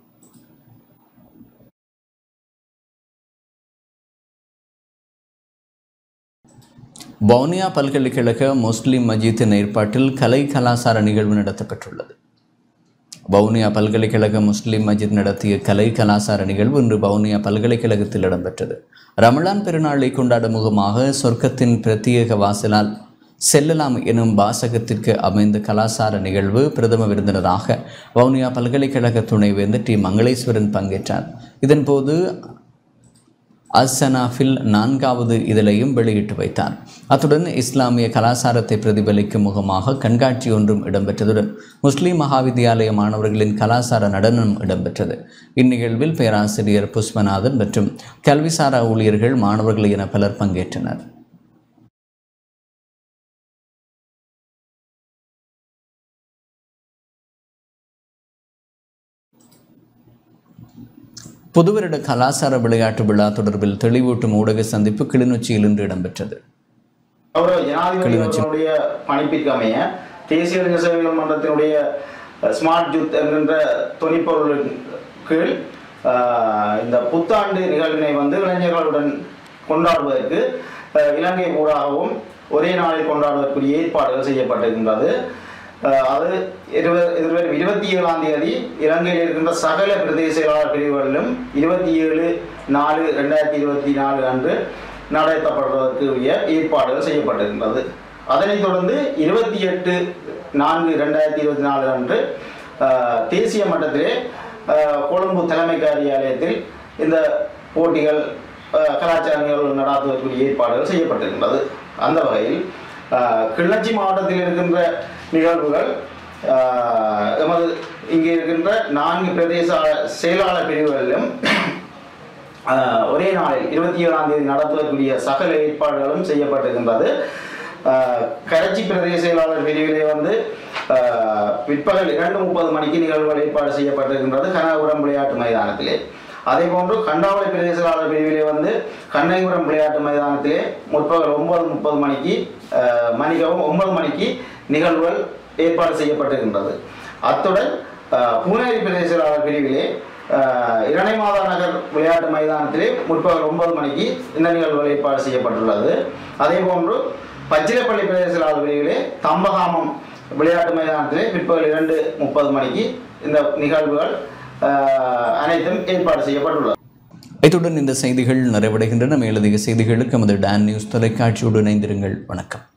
[SPEAKER 1] வவுனியா பல்கலைக்கழக முஸ்லிம் மஜீத்தின் ஏற்பாட்டில் கலை கலாசார நிகழ்வு நடத்தப்பட்டுள்ளது வவுனியா பல்கலைக்கழக முஸ்லிம் மஜித் நடத்திய கலை கலாசார நிகழ்வு இன்று வவுனியா பல்கலைக்கழகத்தில் இடம்பெற்றது ரமலான் பெருநாளை கொண்டாடும் முகமாக சொர்க்கத்தின் பிரத்யேக வாசலால் செல்லலாம் எனும் வாசகத்திற்கு அமைந்த கலாசார நிகழ்வு பிரதம விருந்தினராக வவுனியா பல்கலைக்கழக துணைவேந்தர் டி மங்களேஸ்வரன் பங்கேற்றார் இதன்போது அஸ்ஸனாஃபில் நான்காவது இதழையும் வெளியிட்டு வைத்தார் அத்துடன் இஸ்லாமிய கலாச்சாரத்தை பிரதிபலிக்கும் முகமாக கண்காட்சி ஒன்றும் இடம்பெற்றதுடன் முஸ்லிம் மகாவித்தியாலய மாணவர்களின் கலாச்சார நடனம் இடம்பெற்றது இந்நிகழ்வில் பேராசிரியர் புஷ்பநாதன் மற்றும் கல்விசாரா ஊழியர்கள் மாணவர்கள் என பலர் பங்கேற்றனர் புதுவருட கலாசார விளையாட்டு விழா தொடர்பில் தெளிவூட்டும் ஊடக சந்திப்பு கிளிநொச்சியில் இன்று இடம்பெற்றது
[SPEAKER 18] கௌரவ ஜனாதிபதி அவர்களுடைய பணிப்பிற்கு அமைய தேசிய இளைஞர் சேவைகள் மன்றத்தினுடைய ஸ்மார்ட் யூத் என்கின்ற துணிப்பொருளின் கீழ் ஆஹ், இந்த புத்தாண்டு நிகழ்வினை வந்து இளைஞர்களுடன் கொண்டாடுவதற்கு ஆஹ், இலங்கை ஊடாகவும் ஒரே நாளில் கொண்டாடுவதற்குரிய ஏற்பாடுகள் செய்யப்பட்டிருக்கின்றது ஆஹ், அது இருபது எதிர்வரும் இருபத்தி ஏழாம் தேதி இலங்கையில் இருக்கின்ற சகல பிரதேச செயலாளர் பிரிவுகளிலும் இருபத்தி ஏழு நாலு ரெண்டாயிரத்தி இருபத்தி நாலு அன்று நடத்தப்படுவதற்குரிய ஏற்பாடுகள் செய்யப்பட்டிருக்கின்றது அதனைத் தொடர்ந்து இருபத்தி எட்டு நான்கு ரெண்டாயிரத்தி இருபத்தி நாலு அன்று ஆஹ், தேசிய மட்டத்திலே ஆஹ், கொழும்பு தலைமை காரியாலயத்தில் இந்த போட்டிகள் ஆஹ், கலாச்சார நிகழ்வுகள் நடாத்துவதற்குரிய ஏற்பாடுகள் செய்யப்பட்டிருக்கின்றது அந்த வகையில் ஆஹ், கிளர்ச்சி மாவட்டத்தில் இருக்கின்ற நிகழ்வுகள் ஆஹ், எமது இங்கே இருக்கின்ற நான்கு பிரதேச செயலாளர் பிரிவுகளிலும் ஆஹ், ஒரே நாளில் இருபத்தி ஏழாம் தேதி நடத்துவதற்குரிய சகல ஏற்பாடுகளும் செய்யப்பட்டிருக்கின்றது ஆஹ், கரைச்சி பிரதேச செயலாளர் பிரிவிலே வந்து ஆஹ், பிற்பகல் இரண்டு முப்பது மணிக்கு நிகழ்வுகள் ஏற்பாடு செய்யப்பட்டிருக்கின்றது கனகபுரம் விளையாட்டு மைதானத்திலே அதே போன்று கண்டாவளை பிரதேச செயலாளர் பிரிவிலே வந்து கண்ணைபுரம் விளையாட்டு மைதானத்திலே முற்பகல் ஒன்பது முப்பது மணிக்கு ஆஹ், மணிக்கவும் ஒன்பது மணிக்கு நிகழ்வுகள் ஏற்பாடு செய்யப்பட்டிருக்கின்றது அத்துடன் ஆஹ், பூனேரி பிரதேச செயலாளர் பிரிவிலே ஆஹ், இரணைமாதா நகர் விளையாட்டு மைதானத்திலே முற்பகல் ஒன்பது மணிக்கு இந்த நிகழ்வுகள் ஏற்பாடு செய்யப்பட்டுள்ளது அதே போன்று பச்சிலைப்பள்ளி பிரதேச செயலாளர் பிரிவிலே தம்பகாமம் விளையாட்டு மைதானத்திலே பிற்பகல் இரண்டு முப்பது மணிக்கு இந்த நிகழ்வுகள் ஆஹ், அனைத்தும் ஏற்பாடு செய்யப்பட்டுள்ளது
[SPEAKER 1] இத்துடன் இந்த செய்திகள் நிறைவடைகின்றன மேலதிக செய்திகளுக்கு நமது டான் நியூஸ் தொலைக்காட்சியோடு இணைந்திருங்கள் வணக்கம்